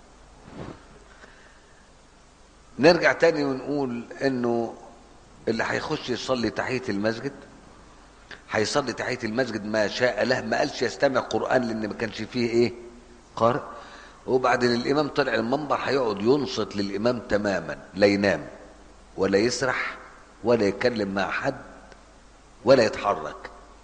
نرجع تاني ونقول انه اللي هيخش يصلي تحية المسجد هيصلي تحية المسجد ما شاء له ما قالش يستمع قرآن لان ما كانش فيه ايه قارئ وبعدين الامام طلع المنبر هيقعد ينصت للامام تماما لا ينام ولا يسرح ولا يتكلم مع حد ولا يتحرك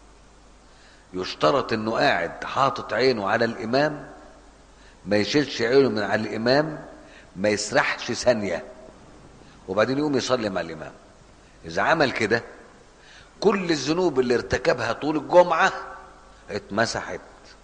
يشترط انه قاعد حاطط عينه على الامام ما يشيلش عينه من على الامام ما يسرحش ثانيه وبعدين يقوم يصلي مع الامام اذا عمل كده كل الذنوب اللي ارتكبها طول الجمعه اتمسحت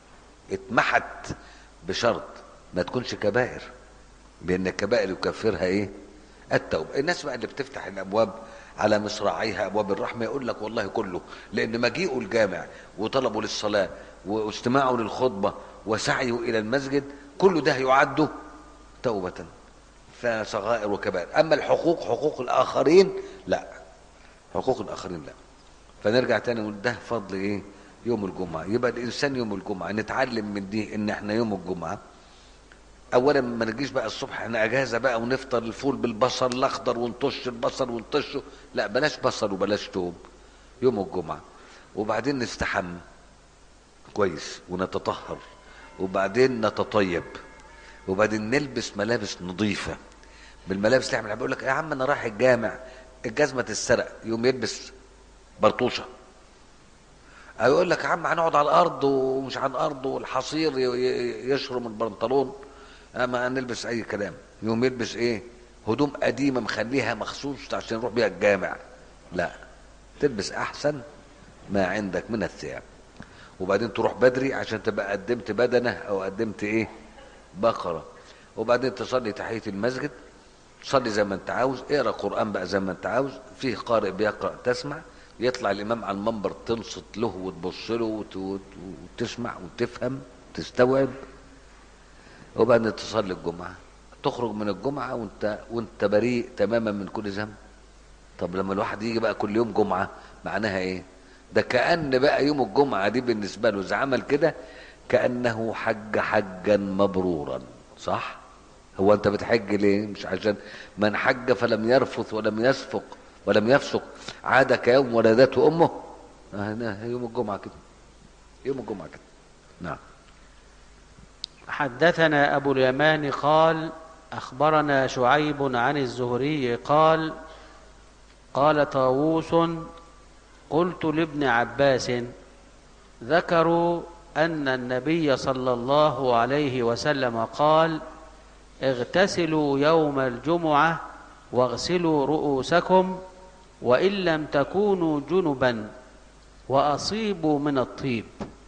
اتمحت بشرط ما تكونش كبائر لان الكبائر يكفرها ايه التوبه الناس بقى اللي بتفتح الابواب على مصراعيها ابواب الرحمه يقول لك والله كله لان مجيئه الجامع وطلبه للصلاه واستماعه للخطبه وسعيه الى المسجد كل ده يعد توبه فصغائر وكبائر اما الحقوق حقوق الاخرين لا حقوق الاخرين لا فنرجع تاني نقول ده فضل ايه يوم الجمعه يبقى الانسان يوم الجمعه نتعلم من دي ان احنا يوم الجمعه اولا ما نجيش بقى الصبح احنا اجازه بقى ونفطر الفول بالبصل الاخضر ونطش البصل ونطشه لا بلاش بصل وبلاش توم يوم الجمعه وبعدين نستحمى كويس ونتطهر وبعدين نتطيب وبعدين نلبس ملابس نظيفه بالملابس اللي احنا بيقول لك يا عم انا رايح الجامع الجزمه تتسرق يوم يلبس برطوشه او يقول لك يا عم هنقعد على الارض ومش على الارض والحصير يشرم البنطلون اما نلبس اي كلام يوم يلبس ايه هدوم قديمه مخليها مخصوص عشان يروح بيها الجامع لا تلبس احسن ما عندك من الثياب وبعدين تروح بدري عشان تبقى قدمت بدنه او قدمت ايه بقره وبعدين تصلي تحيه المسجد صلي زي ما انت عاوز اقرا قران بقى زي ما انت عاوز فيه قارئ بيقرا تسمع يطلع الامام على المنبر تنصت له وتبص له وت- وت- وتسمع وتفهم تستوعب وبعدين تصلي الجمعه تخرج من الجمعه وانت وانت بريء تماما من كل ذنب طب لما الواحد يجي بقى كل يوم جمعه معناها ايه ده كأن بقى يوم الجمعة دي بالنسبة له إذا عمل كده كأنه حج حجا مبرورا صح؟ هو أنت بتحج ليه؟ مش عشان من حج فلم يرفث ولم يسفق ولم يفسق عاد كيوم ولدته أمه آه، ده يوم الجمعة كده يوم الجمعة كده نعم حدثنا أبو اليمان قال أخبرنا شعيب عن الزهري قال قال طاووس قلت لابن عباس ذكروا أن النبي صلى الله عليه وسلم قال اغتسلوا يوم الجمعة واغسلوا رؤوسكم وإن لم تكونوا جنبا وأصيبوا من الطيب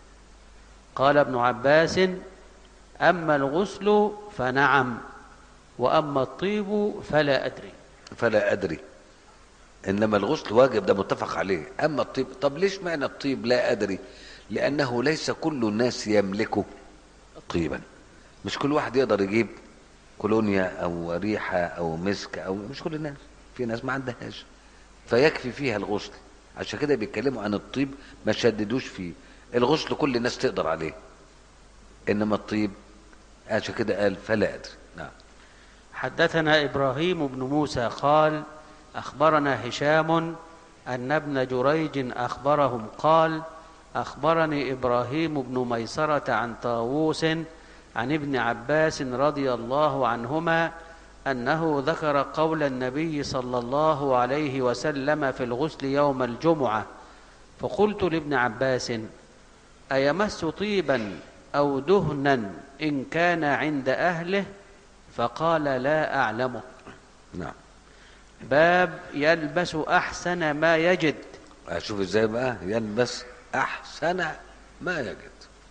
قال ابن عباس أما الغسل فنعم وأما الطيب فلا أدري فلا أدري إنما الغسل واجب ده متفق عليه أما الطيب طب ليش معنى الطيب لا أدري لأنه ليس كل الناس يملك طيبا مش كل واحد يقدر يجيب كولونيا أو ريحة أو مسك أو مش كل الناس في ناس ما عندهاش فيكفي فيها الغسل عشان كده بيتكلموا عن الطيب ما شددوش فيه الغسل كل الناس تقدر عليه إنما الطيب عشان كده قال فلا أدري نعم حدثنا إبراهيم بن موسى قال أخبرنا هشام أن ابن جريج أخبرهم قال أخبرني إبراهيم بن ميسرة عن طاووس عن ابن عباس رضي الله عنهما أنه ذكر قول النبي صلى الله عليه وسلم في الغسل يوم الجمعة فقلت لابن عباس أيمس طيبا أو دهنا إن كان عند أهله فقال لا أعلمه نعم باب يلبس أحسن ما يجد اشوف ازاي بقى يلبس احسن ما يجد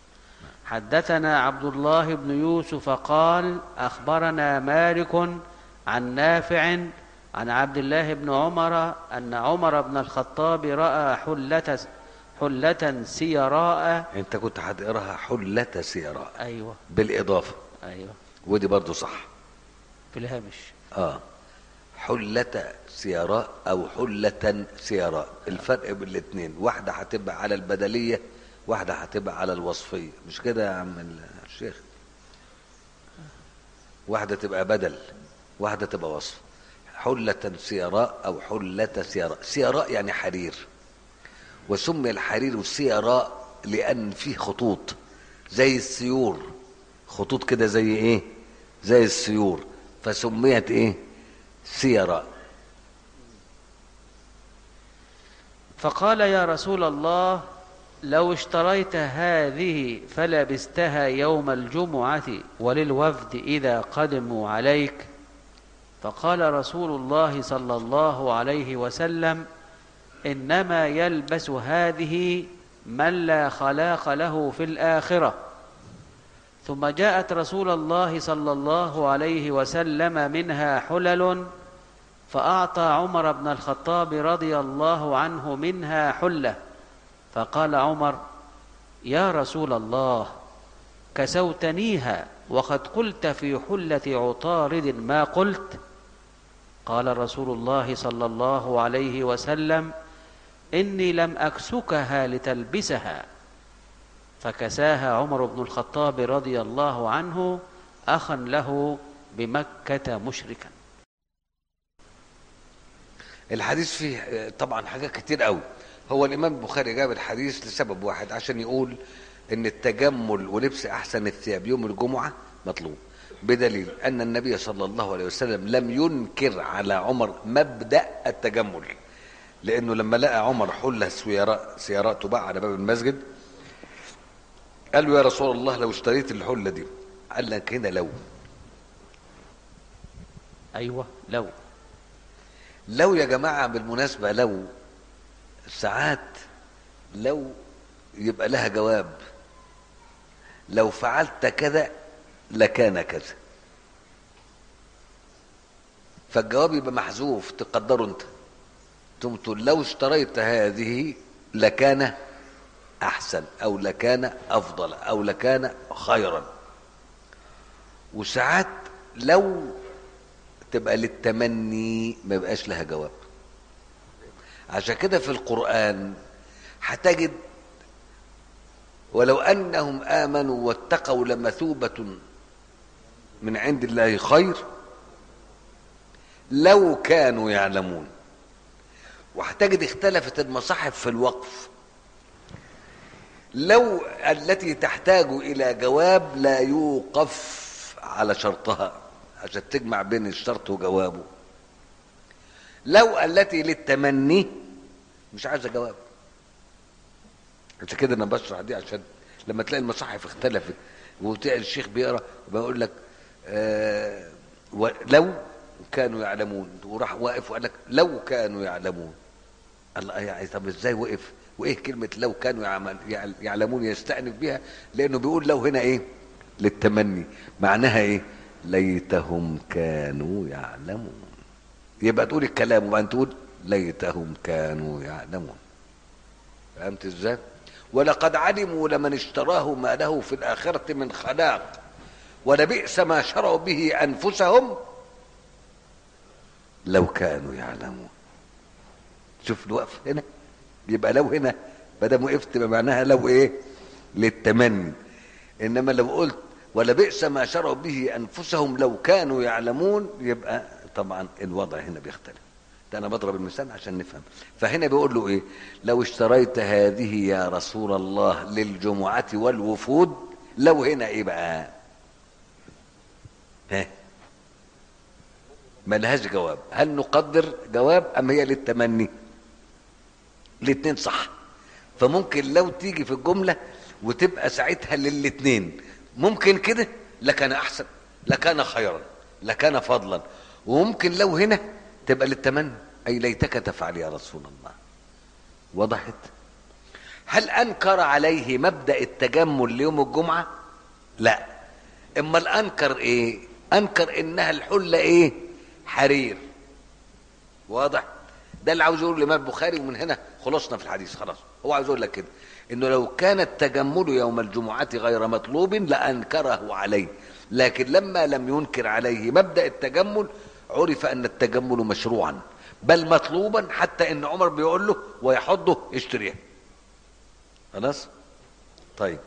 حدثنا عبد الله بن يوسف قال أخبرنا مالك عن نافع عن عبد الله بن عمر أن عمر بن الخطاب رأى حلة حلة سيراء انت كنت هتقراها حلة سيراء أيوة بالاضافة أيوة ودي برضو صح في الهامش اه حلة سيراء او حلة سيراء الفرق بين الاثنين واحدة هتبقى على البدلية واحدة هتبقى على الوصفية مش كده يا عم الشيخ واحدة تبقى بدل واحدة تبقى وصف حلة سيراء او حلة سيراء سيراء يعني حرير وسمي الحرير سيراء لان فيه خطوط زي السيور خطوط كده زي ايه زي السيور فسميت ايه سيراء فقال يا رسول الله لو اشتريت هذه فلبستها يوم الجمعة وللوفد إذا قدموا عليك فقال رسول الله صلى الله عليه وسلم إنما يلبس هذه من لا خلاق له في الآخرة ثم جاءت رسول الله صلى الله عليه وسلم منها حلل فأعطى عمر بن الخطاب رضي الله عنه منها حلة فقال عمر يا رسول الله كسوتنيها وقد قلت في حلة عطارد ما قلت قال رسول الله صلى الله عليه وسلم إني لم أكسكها لتلبسها فكساها عمر بن الخطاب رضي الله عنه أخا له بمكة مشركا الحديث فيه آه، طبعا حاجات كتير قوي هو الامام البخاري جاب الحديث لسبب واحد عشان يقول ان التجمل ولبس احسن الثياب يوم الجمعه مطلوب بدليل ان النبي صلى الله عليه وسلم لم ينكر على عمر مبدا التجمل لانه لما لقى عمر حله سيراء سيراء تباع على باب المسجد قال له يا رسول الله لو اشتريت الحله دي قال لك هنا لو أيوة لو لو يا جماعة بالمناسبة لو ساعات لو يبقى لها جواب لو فعلت كذا لكان كذا فالجواب يبقى محذوف تقدره انت ثم تقول لو اشتريت هذه لكان احسن او لكان افضل او لكان خيرا وساعات لو تبقى للتمني ما يبقاش لها جواب عشان كده في القرآن هتجد ولو أنهم آمنوا واتقوا لمثوبة من عند الله خير لو كانوا يعلمون وهتجد اختلفت المصاحف في الوقف لو التي تحتاج إلى جواب لا يوقف على شرطها عشان تجمع بين الشرط وجوابه لو التي للتمني مش عايزه جواب عشان كده انا بشرح دي عشان لما تلاقي المصاحف اختلفت وتلاقي الشيخ بيقرا بيقول لك آه لو كانوا يعلمون وراح واقف وقال لك لو كانوا يعلمون الله يعني طب ازاي وقف وايه كلمه لو كانوا يعمل يعلمون يستأنف بها لانه بيقول لو هنا ايه للتمني معناها ايه ليتهم كانوا يعلمون يبقى تقول الكلام وبعدين تقول ليتهم كانوا يعلمون فهمت ازاي ولقد علموا لمن اشتراه ما له في الآخرة من خلاق ولبئس ما شروا به أنفسهم لو كانوا يعلمون شوف الوقف هنا يبقى لو هنا بدل وقفت بمعناها لو ايه للتمني انما لو قلت ولبئس ما شروا به انفسهم لو كانوا يعلمون يبقى طبعا الوضع هنا بيختلف ده انا بضرب المثال عشان نفهم فهنا بيقول له ايه لو اشتريت هذه يا رسول الله للجمعة والوفود لو هنا ايه بقى ها ملهاش جواب هل نقدر جواب ام هي للتمني الاتنين صح فممكن لو تيجي في الجملة وتبقى ساعتها للاتنين ممكن كده لكان احسن لكان خيرا لكان فضلا وممكن لو هنا تبقى للتمني اي ليتك تفعل يا رسول الله وضحت هل انكر عليه مبدا التجمل ليوم الجمعه لا اما الانكر ايه انكر انها الحله ايه حرير واضح ده اللي عاوز يقوله الامام البخاري ومن هنا خلصنا في الحديث خلاص هو عاوز يقول لك كده انه لو كان التجمل يوم الجمعه غير مطلوب لانكره عليه لكن لما لم ينكر عليه مبدا التجمل عرف ان التجمل مشروعا بل مطلوبا حتى ان عمر بيقول له ويحضه اشتريها خلاص طيب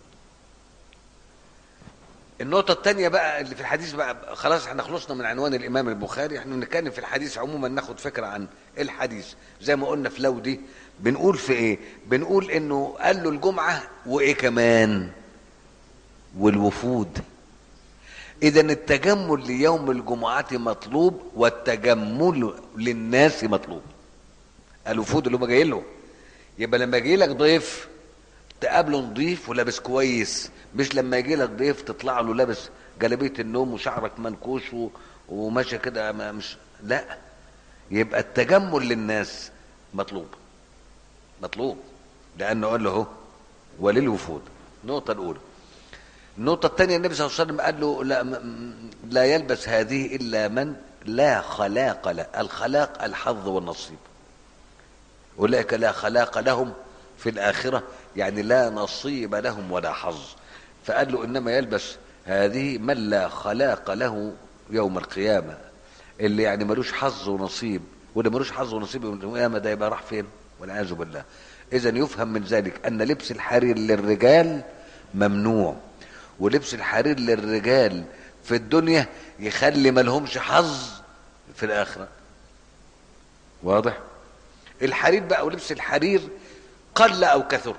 النقطة الثانية بقى اللي في الحديث بقى خلاص احنا خلصنا من عنوان الإمام البخاري احنا بنتكلم في الحديث عموما ناخد فكرة عن الحديث زي ما قلنا في لو دي بنقول في ايه؟ بنقول انه قال له الجمعة وايه كمان؟ والوفود اذا التجمل ليوم الجمعة مطلوب والتجمل للناس مطلوب الوفود اللي هم جايين له يبقى لما يجي لك ضيف تقابله نضيف ولابس كويس مش لما يجي لك ضيف تطلع له لابس جلابيه النوم وشعرك منكوش و... وماشي كده ما- مش لا يبقى التجمل للناس مطلوب مطلوب لانه قال له اهو وللوفود النقطه الاولى النقطة الثانية النبي صلى الله عليه وسلم قال له لا, م- لا يلبس هذه إلا من لا خلاق له الخلاق الحظ والنصيب أولئك لا خلاق لهم في الآخرة يعني لا نصيب لهم ولا حظ فقال له إنما يلبس هذه من لا خلاق له يوم القيامة اللي يعني ملوش حظ ونصيب واللي ملوش حظ ونصيب يوم القيامة ده يبقى راح فين والعياذ بالله إذا يفهم من ذلك أن لبس الحرير للرجال ممنوع ولبس الحرير للرجال في الدنيا يخلي ملهمش حظ في الآخرة واضح الحرير بقى ولبس الحرير قل أو كثر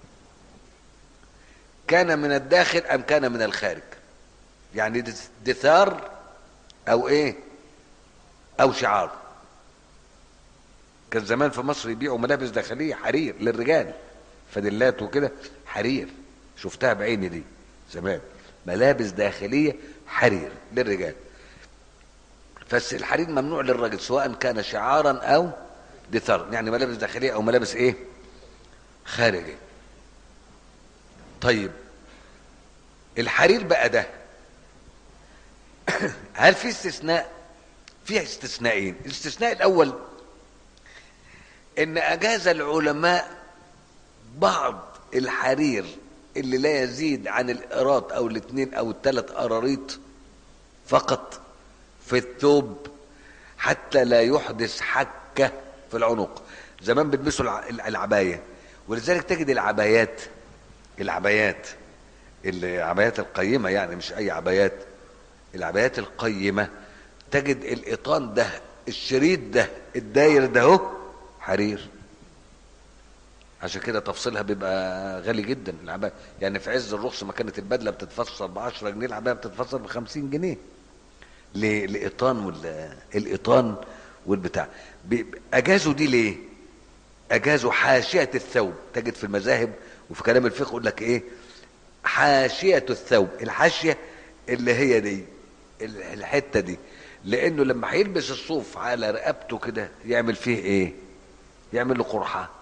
كان من الداخل أم كان من الخارج يعني دث- دثار أو إيه أو شعار كان زمان في مصر يبيعوا ملابس داخلية حرير للرجال فدلات وكده حرير شفتها بعيني دي زمان ملابس داخلية حرير للرجال بس الحرير ممنوع للرجل سواء كان شعارا او دثار يعني ملابس داخليه او ملابس ايه خارجي طيب الحرير بقى ده هل في استثناء فيها استثنائين الاستثناء الاول ان اجاز العلماء بعض الحرير اللي لا يزيد عن القراط او الاثنين او الثلاث قراريط فقط في الثوب حتى لا يحدث حكه في العنق زمان بيلبسوا الع- العبايه ولذلك تجد العبايات العبايات العبايات القيمه يعني مش اي عبايات العبايات القيمه تجد القطان ده الشريط ده الداير ده اهو حرير عشان كده تفصيلها بيبقى غالي جدا العباية يعني في عز الرخص ما كانت البدله بتتفصل ب 10 جنيه العبايه بتتفصل ب 50 جنيه ل- القطان وال القطان والبتاع بي- اجازوا دي ليه؟ اجازوا حاشيه الثوب تجد في المذاهب وفي كلام الفقه يقول لك ايه؟ حاشيه الثوب الحاشيه اللي هي دي ال- الحته دي لانه لما هيلبس الصوف على رقبته كده يعمل فيه ايه؟ يعمل له قرحه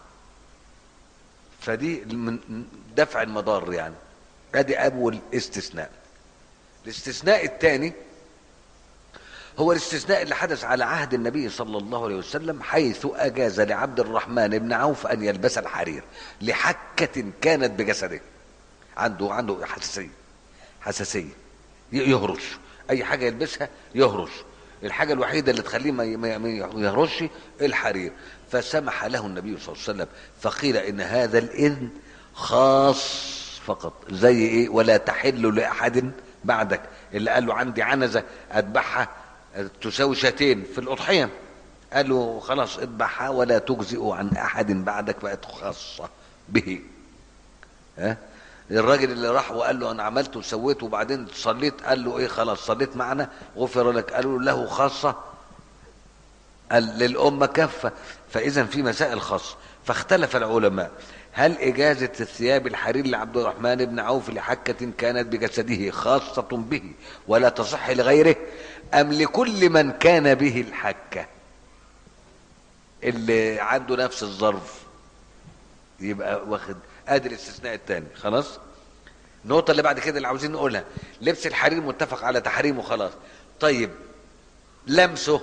فدي من دفع المضار يعني ادي اول استثناء الاستثناء الثاني هو الاستثناء اللي حدث على عهد النبي صلى الله عليه وسلم حيث اجاز لعبد الرحمن بن عوف ان يلبس الحرير لحكه كانت بجسده عنده عنده حساسيه حساسيه ي- يهرش اي حاجه يلبسها يهرش الحاجه الوحيده اللي تخليه ما ي- ما ي- ما يهرش الحرير فسمح له النبي صلى الله عليه وسلم فقيل ان هذا الاذن خاص فقط زي ايه ولا تحل لاحد بعدك اللي قال له عندي عنزه اذبحها تساوي شاتين في الاضحيه قال له خلاص اذبحها ولا تجزئ عن احد بعدك بقت خاصه به ها الراجل اللي راح وقال له انا عملت وسويت وبعدين صليت قال له ايه خلاص صليت معنا غفر لك قالوا له خاصه قال للامه كافه فاذا في مسائل خاصه فاختلف العلماء هل إجازة الثياب الحرير لعبد الرحمن بن عوف لحكة كانت بجسده خاصة به ولا تصح لغيره أم لكل من كان به الحكة اللي عنده نفس الظرف يبقى واخد ادي الاستثناء الثاني خلاص النقطه اللي بعد كده اللي عاوزين نقولها لبس الحرير متفق على تحريمه خلاص طيب لمسه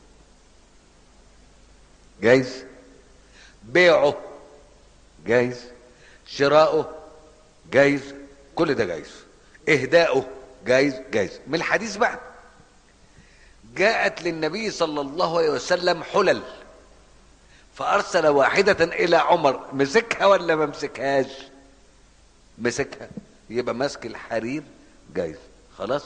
جايز بيعه جايز شراؤه جايز كل ده جايز اهداؤه جايز جايز من الحديث بقى جاءت للنبي صلى الله عليه وسلم حلل فارسل واحده الى عمر مسكها ولا ما مسكهاش مسكها يبقى ماسك الحرير جايز خلاص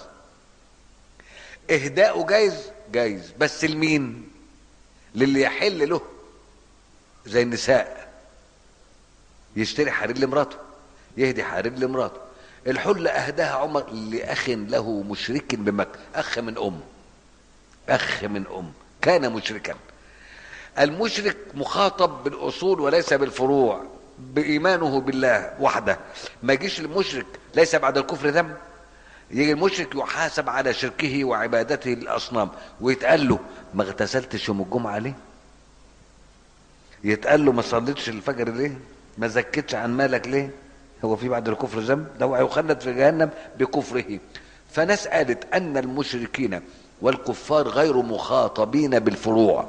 اهداؤه جايز جايز بس لمين للي يحل له زي النساء يشتري حرير لمراته يهدي حرير لمراته الحلة أهداها عمر لأخ له مشرك بمكة أخ من أم أخ من أم كان مشركا المشرك مخاطب بالأصول وليس بالفروع بإيمانه بالله وحده ما يجيش المشرك ليس بعد الكفر ذنب يجي المشرك يحاسب على شركه وعبادته للأصنام ويتقال له ما اغتسلتش يوم الجمعة ليه يتقال له ما صليتش الفجر ليه ما زكتش عن مالك ليه هو في بعد الكفر ذنب ده هو هيخلد في جهنم بكفره فناس قالت ان المشركين والكفار غير مخاطبين بالفروع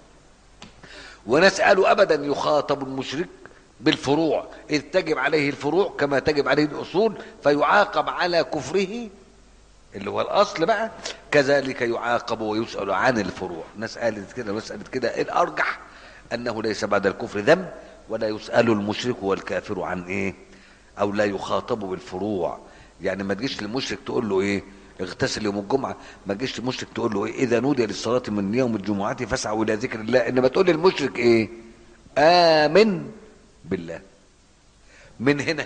وناس قالوا ابدا يخاطب المشرك بالفروع اذ تجب عليه الفروع كما تجب عليه الاصول فيعاقب على كفره اللي هو الاصل بقى كذلك يعاقب ويسال عن الفروع ناس قالت كده وناس قالت كده الارجح انه ليس بعد الكفر ذنب ولا يسال المشرك والكافر عن ايه او لا يخاطب بالفروع يعني ما تجيش للمشرك تقول له ايه اغتسل يوم الجمعه ما تجيش للمشرك تقول له ايه اذا نودي للصلاه من يوم الجمعه فاسعوا الى ذكر الله انما تقول للمشرك ايه امن بالله من هنا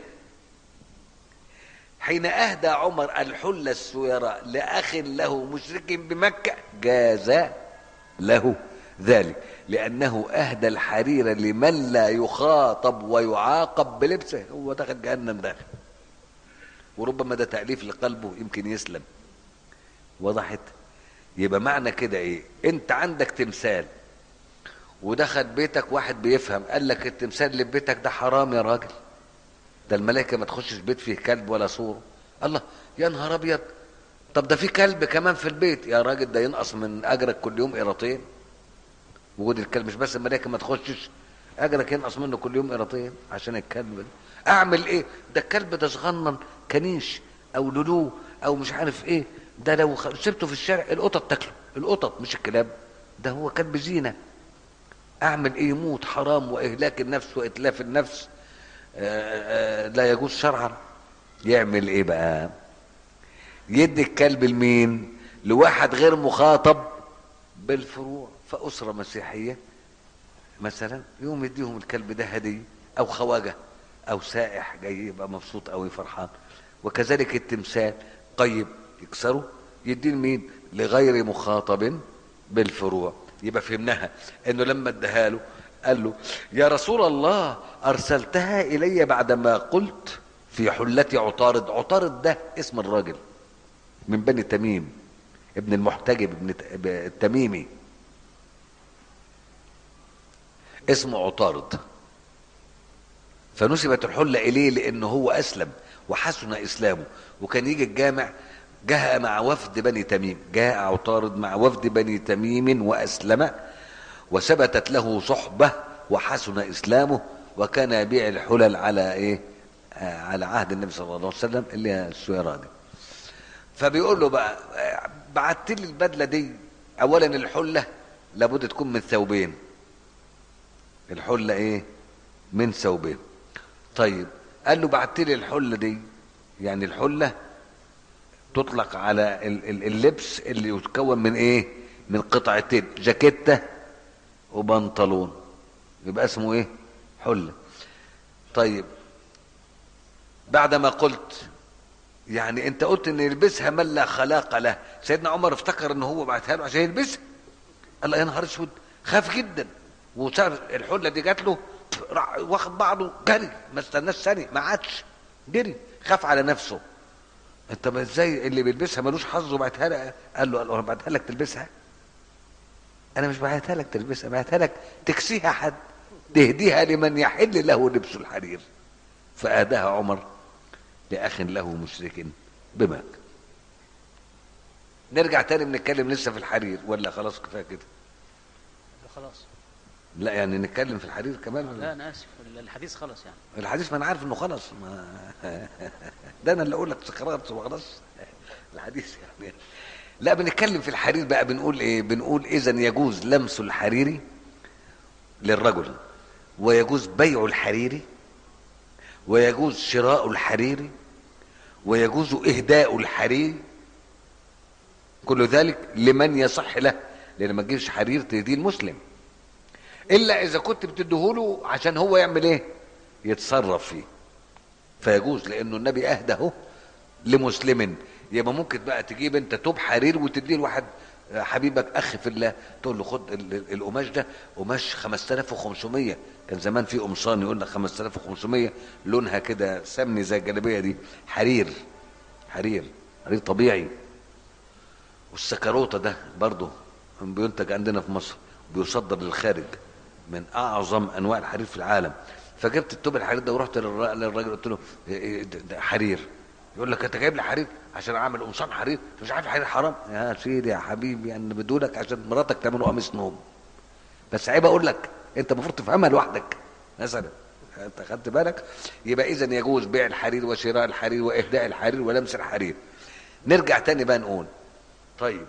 حين اهدى عمر الحله السويراء لاخ له مشرك بمكه جاز له ذلك لانه اهدى الحرير لمن لا يخاطب ويعاقب بلبسه هو دخل جهنم داخل وربما ده تاليف لقلبه يمكن يسلم وضحت يبقى معنى كده ايه انت عندك تمثال ودخل بيتك واحد بيفهم قال لك التمثال اللي في بيتك ده حرام يا راجل ده الملائكه ما تخشش بيت فيه كلب ولا صوره الله يا نهار ابيض طب ده في كلب كمان في البيت يا راجل ده ينقص من اجرك كل يوم قيراطين وجود الكلب مش بس الملائكه ما تخشش اجرك ينقص منه كل يوم قيراطين عشان الكلب ده اعمل ايه ده الكلب ده صغنن كنيش او لولو او مش عارف ايه ده لو خ- سبته في الشارع القطط تاكله القطط مش الكلاب ده هو كلب زينه اعمل ايه يموت حرام واهلاك النفس واتلاف النفس آآ آآ لا يجوز شرعا يعمل ايه بقى يدي الكلب لمين لواحد غير مخاطب بالفروع فأسرة مسيحية مثلا يوم يديهم الكلب ده هدية أو خواجة أو سائح جاي يبقى مبسوط أو فرحان وكذلك التمثال قيب يكسره يديه لمين لغير مخاطب بالفروع يبقى فهمناها انه لما اداها له قال له يا رسول الله ارسلتها الي بعدما قلت في حلة عطارد عطارد ده اسم الراجل من بني تميم ابن المحتجب ابن ت- ب- التميمي اسمه عطارد فنسبت الحلة إليه لأنه هو أسلم وحسن إسلامه وكان يجي الجامع جاء مع وفد بني تميم جاء عطارد مع وفد بني تميم وأسلم وثبتت له صحبة وحسن إسلامه وكان يبيع الحلل على إيه آه، على عهد النبي صلى الله عليه وسلم اللي هي السويراني فبيقول له بقى آه، بعت لي البدله دي اولا الحله لابد تكون من ثوبين الحله ايه من ثوبين طيب قال له بعت لي الحله دي يعني الحله تطلق على ال- ال- اللبس اللي يتكون من ايه من قطعتين جاكيته وبنطلون يبقى اسمه ايه حله طيب بعدما قلت يعني انت قلت ان يلبسها من لا خلاق له سيدنا عمر افتكر ان هو بعتها له عشان يلبسها قال له يا نهار اسود خاف جدا وصار الحله دي جات له راح واخد بعضه جري ما استناش ثانيه ما عادش جري خاف على نفسه انت ما ازاي اللي بيلبسها ملوش حظ وبعتها لك قال له قال له انا بعتها لك تلبسها انا مش بعتها لك تلبسها بعتها لك تكسيها حد تهديها لمن يحل له لبس الحرير فاهداها عمر لاخ له مشرك بمكه نرجع تاني بنتكلم لسه في الحرير ولا خلاص كفايه كده خلاص لا يعني نتكلم في الحرير كمان ولا لا انا اسف الحديث خلص يعني الحديث ما انا عارف انه خلص ما ده انا اللي اقول لك سكرات وخلاص الحديث يعني لا بنتكلم في الحرير بقى بنقول ايه بنقول اذا يجوز لمس الحريري للرجل ويجوز بيع الحريري ويجوز شراء الحريري ويجوز اهداء الحرير كل ذلك لمن يصح له لان ما تجيبش حرير تهديه المسلم الا اذا كنت بتديهوله عشان هو يعمل ايه يتصرف فيه فيجوز لانه النبي اهده لمسلم يبقى ممكن بقى تجيب انت توب حرير وتديه لواحد حبيبك اخ في الله تقول له خد ال- ال- القماش ده قماش 5500 كان زمان في قمصان يقول لك 5500 لونها كده سمني زي الجلابيه دي حرير حرير حرير طبيعي والسكروته ده برضه بينتج عندنا في مصر بيصدر للخارج من اعظم انواع الحرير في العالم فجبت التوب الحرير ده ورحت للر- للراجل قلت له إيه- إيه ده ده حرير يقول لك انت جايب لي حرير عشان اعمل قمصان حرير مش عارف الحرير حرام يا سيدي يا حبيبي يعني بدولك عشان مراتك تعمله قميص نوم بس عيب اقول لك انت المفروض تفهمها لوحدك مثلا انت خدت بالك يبقى اذا يجوز بيع الحرير وشراء الحرير واهداء الحرير ولمس الحرير نرجع تاني بقى نقول طيب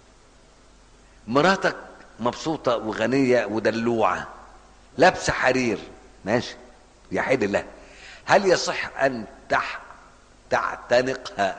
مراتك مبسوطة وغنية ودلوعة لابسة حرير ماشي يحل لها هل يصح أن تح تعتنقها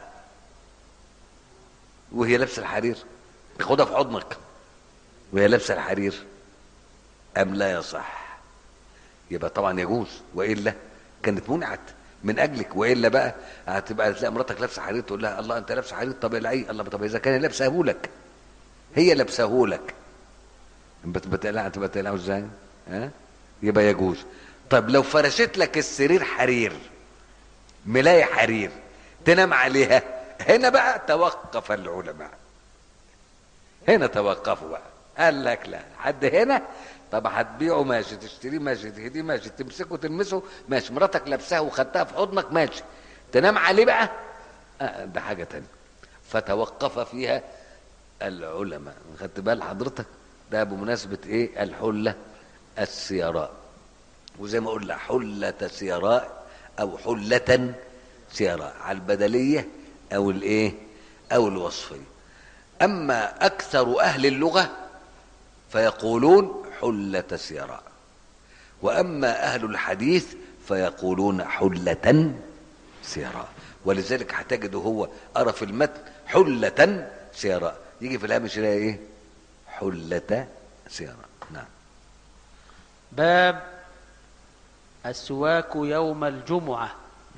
وهي لابسة الحرير تاخدها في حضنك وهي لابسة الحرير أم لا يصح يبقى طبعا يجوز وإلا كانت منعت من اجلك والا بقى هتبقى تلاقي مراتك لابسه حرير تقول لها الله انت لابسه حرير طب العي الله طب اذا كان لابسه لك هي لابسه لك بت- بتقلع تبقى تقلعه ازاي؟ ها؟ يبقى يجوز طب لو فرشت لك السرير حرير ملاية حرير تنام عليها هنا بقى توقف العلماء هنا توقفوا بقى قال لك لا حد هنا طب هتبيعه ماشي تشتريه ماشي تهديه ماشي تمسكه تلمسه ماشي مراتك لابسها وخدتها في حضنك ماشي تنام عليه بقى آه ده حاجة تانية فتوقف فيها العلماء خدت بال حضرتك ده بمناسبة ايه الحلة السيراء وزي ما قلنا حلة سيراء او حلة سيراء على البدلية او الايه او الوصفية اما اكثر اهل اللغة فيقولون حلة سيراء واما اهل الحديث فيقولون حلة سيراء ولذلك هتجده هو ارى في المتن حلة سيراء يجي في الهامش يلاقي ايه حلة سيراء نعم باب السواك يوم الجمعة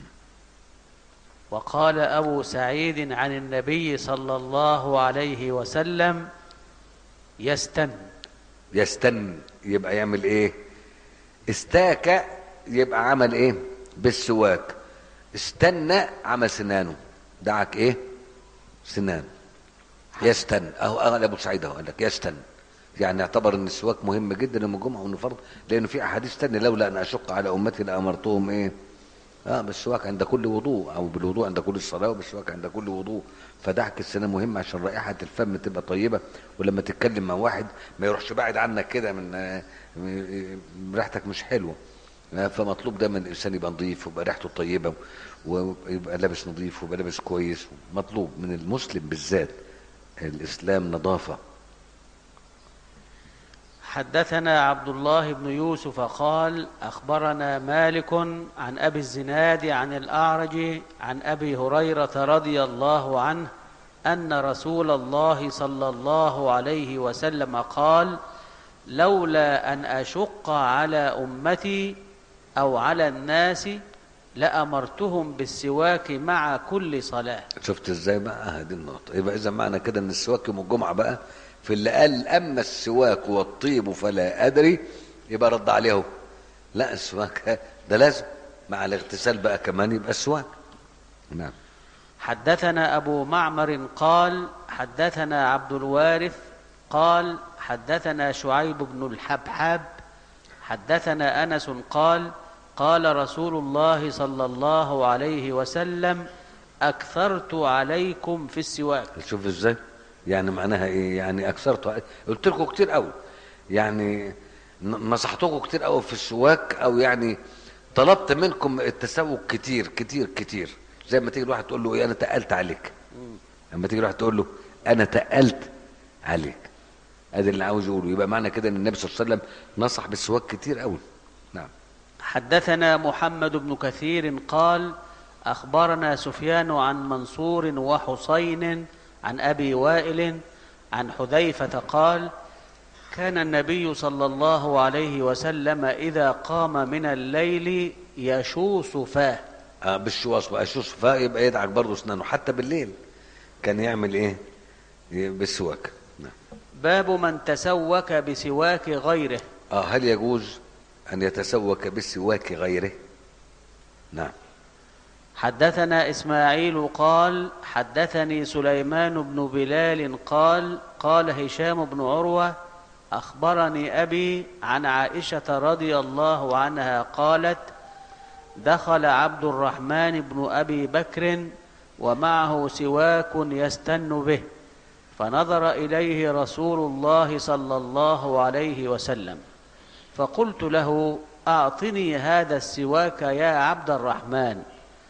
وقال أبو سعيد عن النبي صلى الله عليه وسلم يستن يستن يبقى يعمل ايه استاك يبقى عمل ايه بالسواك استنى عمل سنانه دعك ايه سنان يستن اهو اغلب ابو سعيد اهو قال لك يستن يعني اعتبر ان السواك مهم جدا يوم الجمعه وانه فرض لانه في احاديث تانية لولا ان اشق على امتي لامرتهم ايه اه بالسواك عند كل وضوء او بالوضوء عند كل الصلاه وبالسواك عند كل وضوء فدعك السنان مهم عشان رائحه الفم تبقى طيبه ولما تتكلم مع واحد ما يروحش بعد عنك كده من آه، م- ريحتك مش حلوه آه، فمطلوب دايما الانسان يبقى نظيف ويبقى ريحته طيبه ويبقى لابس نظيف ويبقى لابس كويس مطلوب من المسلم بالذات الاسلام نظافه حدثنا عبد الله بن يوسف قال أخبرنا مالك عن أبي الزناد عن الأعرج عن أبي هريرة رضي الله عنه أن رسول الله صلى الله عليه وسلم قال لولا أن أشق على أمتي أو على الناس لأمرتهم بالسواك مع كل صلاة شفت ازاي بقى هذه النقطة يبقى اذا معنى كده ان السواك يوم الجمعة بقى في اللي قال اما السواك والطيب فلا ادري يبقى رد عليه اهو. لا السواك ده لازم مع الاغتسال بقى كمان يبقى السواك نعم حدثنا أبو معمر قال حدثنا عبد الوارث قال حدثنا شعيب بن الحبحاب حدثنا أنس قال قال رسول الله صلى الله عليه وسلم أكثرت عليكم في السواك شوف ازاي يعني معناها ايه يعني اكثرت قلت لكم كتير قوي يعني ن- نصحتكم كتير قوي في السواك او يعني طلبت منكم التسوق كتير كتير كتير زي ما تيجي الواحد تقول له ايه انا تقلت عليك لما تيجي الواحد تقول له انا تقلت عليك ادي اللي عاوز يقوله يبقى معنى كده ان النبي صلى الله عليه وسلم نصح بالسواك كتير قوي نعم حدثنا محمد بن كثير قال اخبرنا سفيان عن منصور وحسين عن ابي وائل عن حذيفه قال كان النبي صلى الله عليه وسلم اذا قام من الليل يشوص فاه آه بالشواص بقى شوص فيبقى يدعك برضه اسنانه حتى بالليل كان يعمل ايه ي- بالسواك نعم باب من تسوك بسواك غيره اه هل يجوز ان يتسوك بالسواك غيره نعم حدثنا اسماعيل قال حدثني سليمان بن بلال قال قال هشام بن عروه اخبرني ابي عن عائشه رضي الله عنها قالت دخل عبد الرحمن بن ابي بكر ومعه سواك يستن به فنظر اليه رسول الله صلى الله عليه وسلم فقلت له اعطني هذا السواك يا عبد الرحمن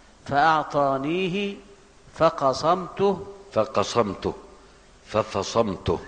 فاعطانيه فقصمته فقصمته ففصمته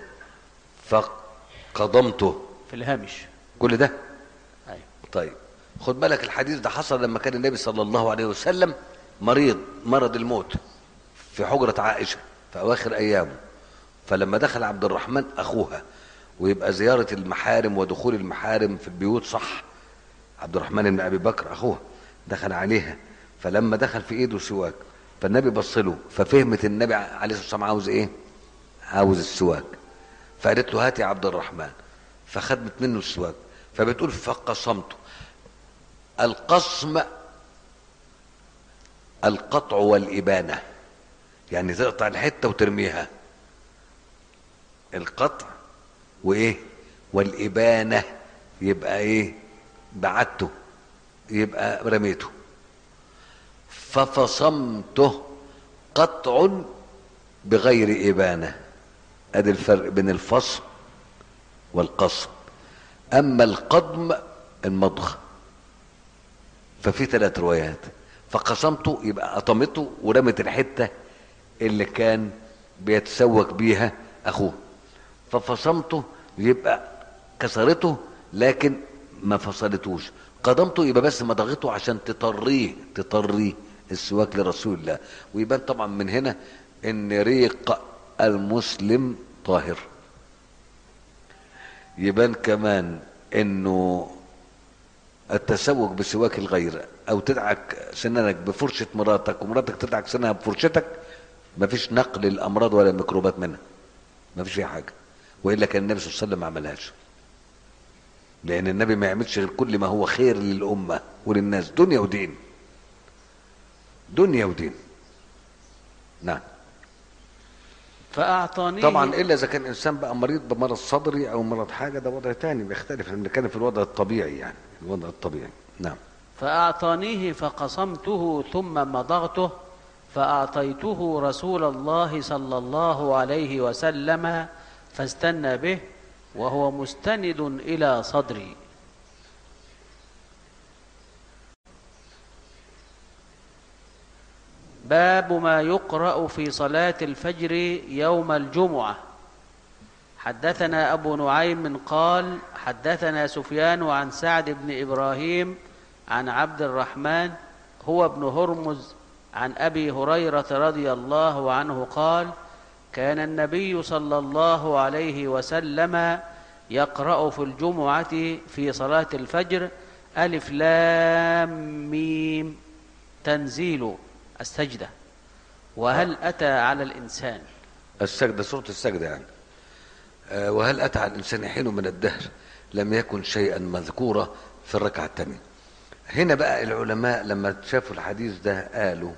فقضمته في الهمش كل ده أيوة. طيب خد بالك الحديث ده حصل لما كان النبي صلى الله عليه وسلم مريض مرض الموت في حجرة عائشة في أواخر أيامه فلما دخل عبد الرحمن أخوها ويبقى زيارة المحارم ودخول المحارم في البيوت صح عبد الرحمن بن أبي بكر أخوها دخل عليها فلما دخل في إيده سواك فالنبي بص له ففهمت النبي عليه الصلاة والسلام عاوز إيه عاوز السواك فقالت له هات يا عبد الرحمن فخدت منه السواك فبتقول فقصمته القصم القطع والإبانة يعني تقطع الحتة وترميها القطع وإيه والإبانة يبقى إيه بعدته يبقى رميته ففصمته قطع بغير إبانة ادي الفرق بين الفصل والقصم اما القضم المضغ ففي ثلاث روايات فقسمته يبقى قطمته ورمت الحته اللي كان بيتسوق بيها اخوه ففصمته يبقى كسرته لكن ما فصلتوش قدمته يبقى بس مضغته عشان تطريه تطريه السواك لرسول الله ويبان طبعا من هنا ان ريق المسلم طاهر يبان كمان انه التسوق بسواك الغير او تدعك سنانك بفرشة مراتك ومراتك تدعك سنانها بفرشتك مفيش نقل الامراض ولا الميكروبات منها مفيش فيها حاجة والا كان النبي صلى الله عليه وسلم ما عملهاش لان النبي ما يعملش غير كل ما هو خير للامة وللناس دنيا ودين دنيا ودين نعم فأعطانيه طبعا الا اذا كان انسان بقى مريض بمرض صدري او مرض حاجه ده وضع تاني بيختلف احنا بنتكلم في الوضع الطبيعي يعني الوضع الطبيعي نعم فأعطانيه فقسمته ثم مضغته فأعطيته رسول الله صلى الله عليه وسلم فاستنى به وهو مستند إلى صدري باب ما يقرأ في صلاة الفجر يوم الجمعة حدثنا أبو نعيم قال حدثنا سفيان عن سعد بن إبراهيم عن عبد الرحمن هو ابن هرمز عن أبي هريرة رضي الله عنه قال كان النبي صلى الله عليه وسلم يقرأ في الجمعة في صلاة الفجر ألف لام ميم تنزيل السجدة وهل أتى على الإنسان السجده سوره السجده يعني آه، وهل اتى على الانسان حين من الدهر لم يكن شيئا مذكورا في الركعه الثانيه هنا بقى العلماء لما شافوا الحديث ده قالوا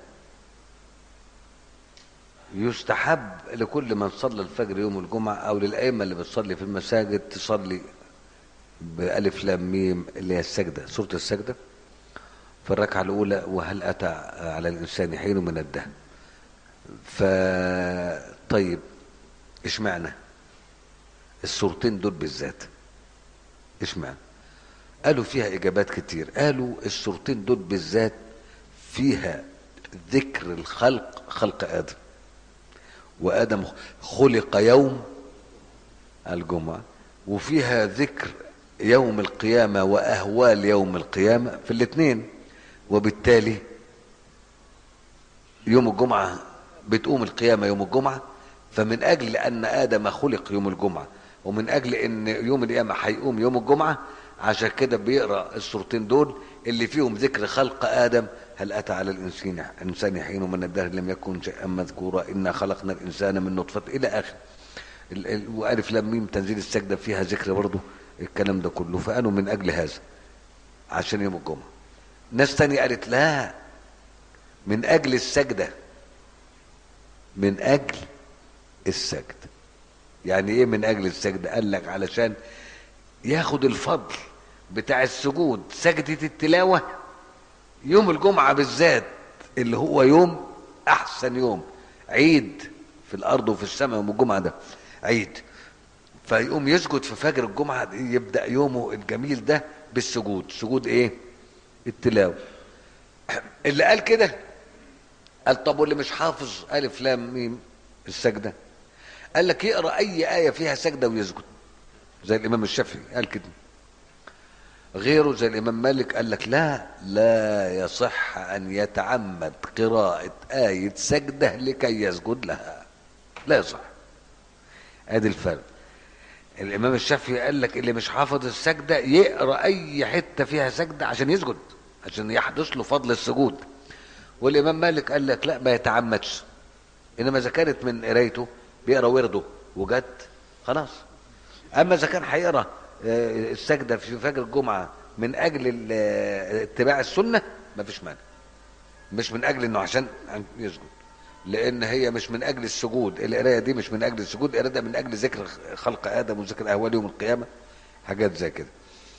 يستحب لكل من صلى الفجر يوم الجمعة أو للأئمة اللي بتصلي في المساجد تصلي بألف لام ميم اللي هي السجدة سورة السجدة في الركعة الأولى وهل أتى على الإنسان حين من الدهر ف طيب اشمعنى السورتين دول بالذات اشمعنى قالوا فيها إجابات كتير قالوا السورتين دول بالذات فيها ذكر الخلق خلق آدم وآدم خلق يوم الجمعة وفيها ذكر يوم القيامة وأهوال يوم القيامة في الاثنين وبالتالي يوم الجمعة بتقوم القيامة يوم الجمعة فمن أجل أن آدم خلق يوم الجمعة ومن أجل أن يوم القيامة هيقوم يوم الجمعة عشان كده بيقرأ السورتين دول اللي فيهم ذكر خلق آدم هل أتى على الإنسان إنسان حين من الدهر لم يكن شيئا مذكورا إنا خلقنا الإنسان من نطفة إلى آخر ال- ال- وألف لام ميم تنزيل السجدة فيها ذكر برضه الكلام ده كله فقالوا من أجل هذا عشان يوم الجمعة ناس تانية قالت لا من أجل السجدة من أجل السجد يعني إيه من أجل السجدة قال لك علشان ياخد الفضل بتاع السجود سجدة التلاوة يوم الجمعة بالذات اللي هو يوم أحسن يوم عيد في الأرض وفي السماء يوم الجمعة ده عيد فيقوم يسجد في فجر الجمعة يبدأ يومه الجميل ده بالسجود سجود إيه التلاوة اللي قال كده قال طب واللي مش حافظ ألف لام ميم السجدة قال لك يقرأ أي آية فيها سجدة ويسجد زي الإمام الشافعي قال كده غيره زي الإمام مالك قال لك لا لا يصح أن يتعمد قراءة آية سجدة لكي يسجد لها لا يصح ادي الفرق الإمام الشافعي قال لك اللي مش حافظ السجدة يقرأ أي حتة فيها سجدة عشان يسجد عشان يحدث له فضل السجود والإمام مالك قال لك لا ما يتعمدش إنما إذا كانت من قرايته بيقرأ ورده وجت خلاص اما اذا كان هيقرا آه، السجده في فجر الجمعه من اجل ال- آه، اتباع السنه مفيش مانع مش من اجل انه عشان عن- يسجد لان هي مش من اجل السجود القرايه دي مش من اجل السجود القرايه ده من اجل ذكر خلق ادم وذكر اهوال يوم القيامه حاجات زي كده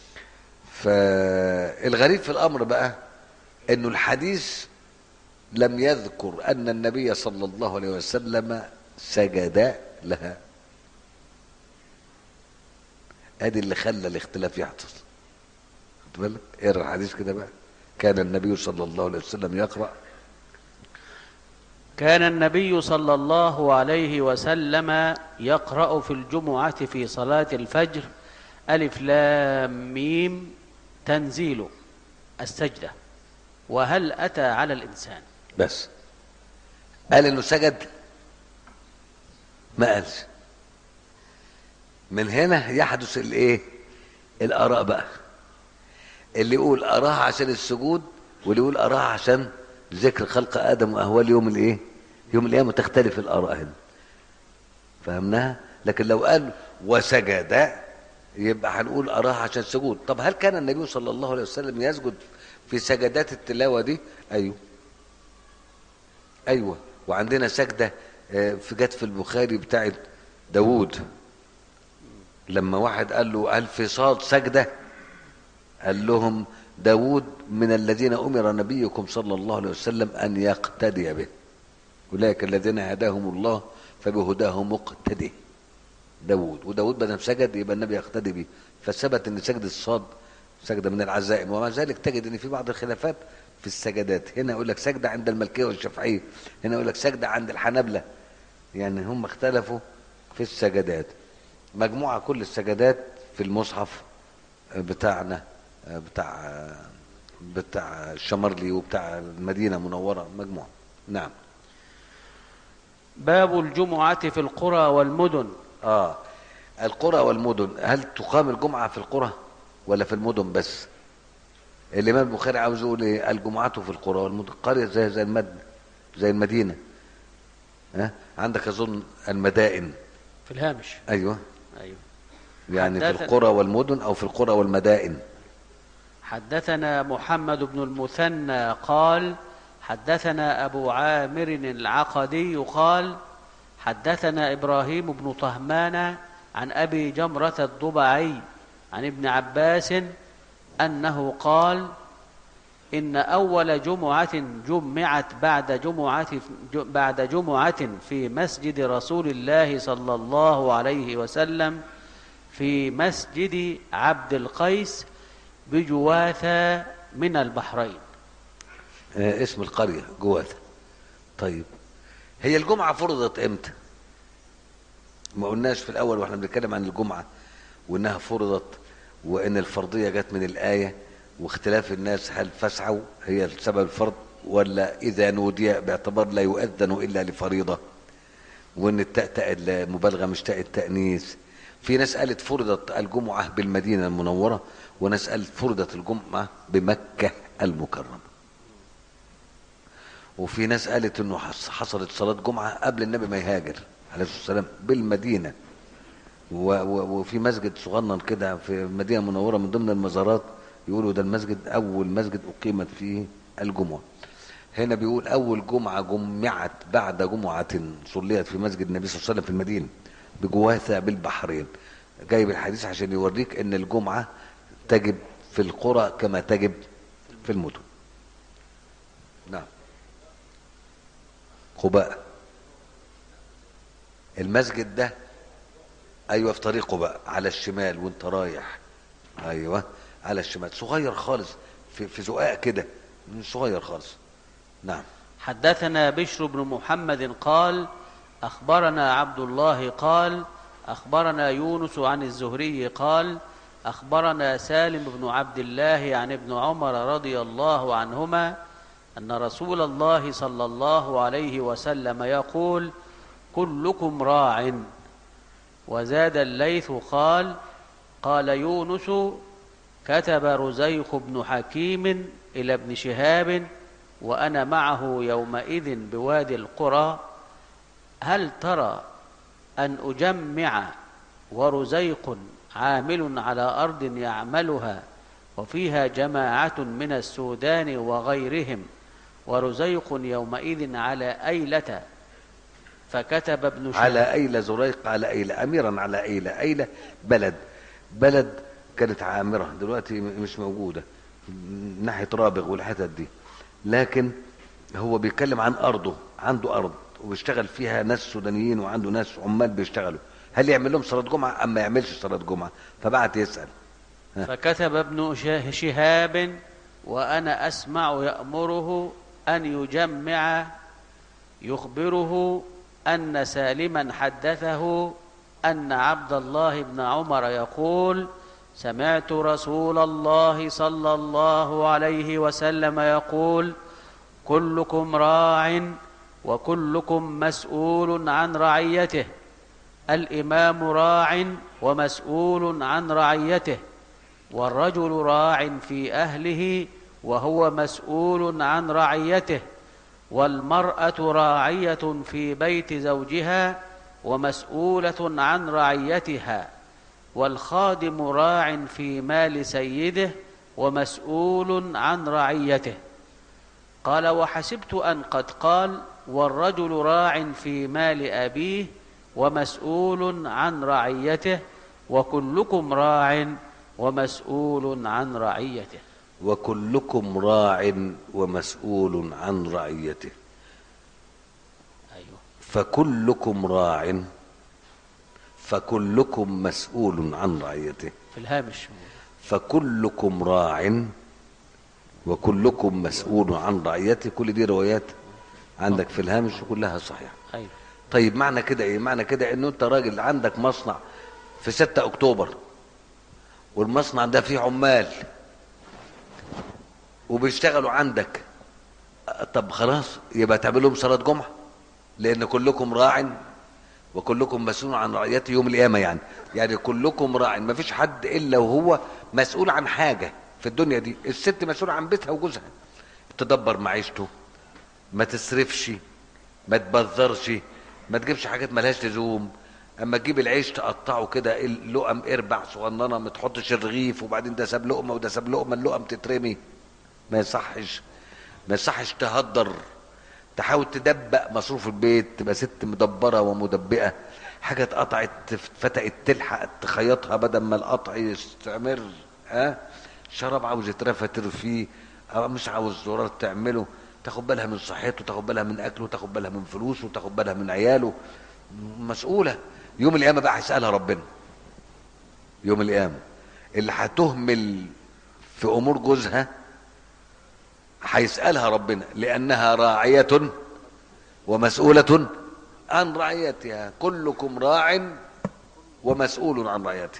فالغريب في الامر بقى انه الحديث لم يذكر ان النبي صلى الله عليه وسلم سجدا لها ادي اللي خلى الاختلاف يحدث خد بالك اقرا الحديث كده بقى كان النبي صلى الله عليه وسلم يقرا كان النبي صلى الله عليه وسلم يقرأ في الجمعة في صلاة الفجر ألف لام ميم تنزيل السجدة وهل أتى على الإنسان بس قال انه سجد ما قالش من هنا يحدث الايه الاراء بقى اللي يقول اراها عشان السجود واللي يقول اراها عشان ذكر خلق ادم واهوال يوم الايه يوم القيامه تختلف الاراء هنا فهمناها لكن لو قال وسجد يبقى هنقول اراها عشان سجود طب هل كان النبي صلى الله عليه وسلم يسجد في سجدات التلاوه دي ايوه ايوه وعندنا سجده آه، في جت في البخاري بتاعت داوود لما واحد قال له هل في صاد سجده قال لهم داوود من الذين امر نبيكم صلى الله عليه وسلم ان يقتدي به اولئك الذين هداهم الله فبهداه مقتدي داوود وداوود بدل سجد يبقى النبي يقتدي به فثبت ان سجد الصاد سجده من العزائم ومع ذلك تجد ان في بعض الخلافات في السجدات هنا يقول لك سجده عند الملكيه والشافعيه هنا يقول لك سجده عند الحنابله يعني هم اختلفوا في السجدات مجموعه كل السجدات في المصحف بتاعنا بتاع بتاع الشمرلي وبتاع المدينه المنوره مجموعه نعم باب الجمعة في القرى والمدن اه القرى والمدن هل تقام الجمعه في القرى ولا في المدن بس الامام البخاري عاوز يقول ايه الجمعه في القرى والمدن قريه زي زي المد زي المدينه ها عندك اظن المدائن في الهامش ايوه أيوه يعني في حدثنا- القرى والمدن او في القرى والمدائن حدثنا محمد بن المثنى قال حدثنا أبو عامر العقدي قال حدثنا إبراهيم بن طهمان عن أبي جمرة الضبعي عن ابن عباس أنه قال إن أول جمعة جمعت بعد جمعة بعد جمعة في مسجد رسول الله صلى الله عليه وسلم في مسجد عبد القيس بجواثة من البحرين آه اسم القريه جواثه طيب هي الجمعه فرضت امتى ما قلناش في الاول واحنا بنتكلم عن الجمعه وانها فرضت وان الفرضيه جت من الايه واختلاف الناس هل فسعوا هي سبب الفرض ولا اذا نودي باعتبار لا يؤذن الا لفريضه وان التاء تاء المبالغه مش تاء التانيث في ناس قالت فرضت الجمعه بالمدينه المنوره وناس قالت فرضت الجمعه بمكه المكرمه وفي ناس قالت انه حص- حصلت صلاه جمعه قبل النبي ما يهاجر عليه الصلاه والسلام بالمدينه و- و- وفي مسجد صغنن كده في المدينه المنوره من ضمن المزارات يقولوا ده المسجد اول مسجد اقيمت فيه الجمعه هنا بيقول اول جمعه جمعت بعد جمعه صليت في مسجد النبي صلى الله عليه وسلم في المدينه بجواثه بالبحرين جايب الحديث عشان يوريك ان الجمعه تجب في القرى كما تجب في المدن نعم قباء المسجد ده ايوه في طريق قباء على الشمال وانت رايح ايوه على الشمال صغير خالص في في زقاق كده صغير خالص نعم حدثنا بشر بن محمد قال أخبرنا عبد الله قال أخبرنا يونس عن الزهري قال أخبرنا سالم بن عبد الله عن ابن عمر رضي الله عنهما أن رسول الله صلى الله عليه وسلم يقول كلكم راع وزاد الليث قال قال يونس كتب رزيق بن حكيم إلى ابن شهاب وأنا معه يومئذ بوادي القرى هل ترى أن أجمع ورزيق عامل على أرض يعملها وفيها جماعة من السودان وغيرهم ورزيق يومئذ على أيلة فكتب ابن شهاب على أيلة زريق على أيلة أميرا على أيلة أيلة بلد بلد كانت عامرة دلوقتي م- مش موجودة م- ناحية رابغ والحتت دي لكن هو بيتكلم عن أرضه عنده أرض وبيشتغل فيها ناس سودانيين وعنده ناس عمال بيشتغلوا هل يعمل لهم صلاه جمعه ام ما يعملش صلاه جمعه فبعت يسال فكتب ابن شه- شهاب وأنا أسمع يأمره أن يجمع يخبره أن سالما حدثه أن عبد الله بن عمر يقول سمعت رسول الله صلى الله عليه وسلم يقول كلكم راع وكلكم مسؤول عن رعيته الإمام راع ومسؤول عن رعيته والرجل راع في أهله وهو مسؤول عن رعيته والمرأة راعية في بيت زوجها ومسؤولة عن رعيتها والخادم راع في مال سيده ومسؤول عن رعيته قال وحسبت أن قد قال والرجل راع في مال أبيه ومسؤول عن رعيته وكلكم راع ومسؤول عن رعيته وكلكم راع ومسؤول عن رعيته أيوه فكلكم راع فكلكم مسؤول عن رعيته في الهامش فكلكم راع وكلكم مسؤول عن رعيته كل دي روايات عندك في الهامش كلها صحيحه أيوه طيب معنى كده ايه معنى كده انه انت راجل عندك مصنع في 6 اكتوبر والمصنع ده فيه عمال وبيشتغلوا عندك أه، طب خلاص يبقى تعمل لهم صلاه جمعه لان كلكم راع وكلكم مسؤول عن رعيته يوم القيامه يعني يعني كلكم راع ما فيش حد الا وهو مسؤول عن حاجه في الدنيا دي الست مسؤوله عن بيتها وجوزها تدبر معيشته ما تصرفش ما تبذرش ما تجيبش حاجات ملهاش لزوم اما تجيب العيش تقطعه كده اللقم اربع صغننه ما تحطش الرغيف وبعدين ده ساب لقمه وده ساب لقمه اللقم تترمي ما يصحش ما يصحش تهدر تحاول تدبق مصروف البيت تبقى ست مدبره ومدبئه حاجه اتقطعت فتقت تلحق تخيطها بدل ما القطع يستمر ها شراب عاوز يترفى ترفيه أو مش عاوز زرار تعمله تاخد بالها من صحته تاخد بالها من اكله تاخد بالها من فلوسه تاخد بالها من عياله مسؤوله يوم القيامه بقى هيسالها ربنا يوم القيامه اللي هتهمل في امور جوزها هيسالها ربنا لانها راعيه ومسؤوله عن رعيتها كلكم راع ومسؤول عن رعيته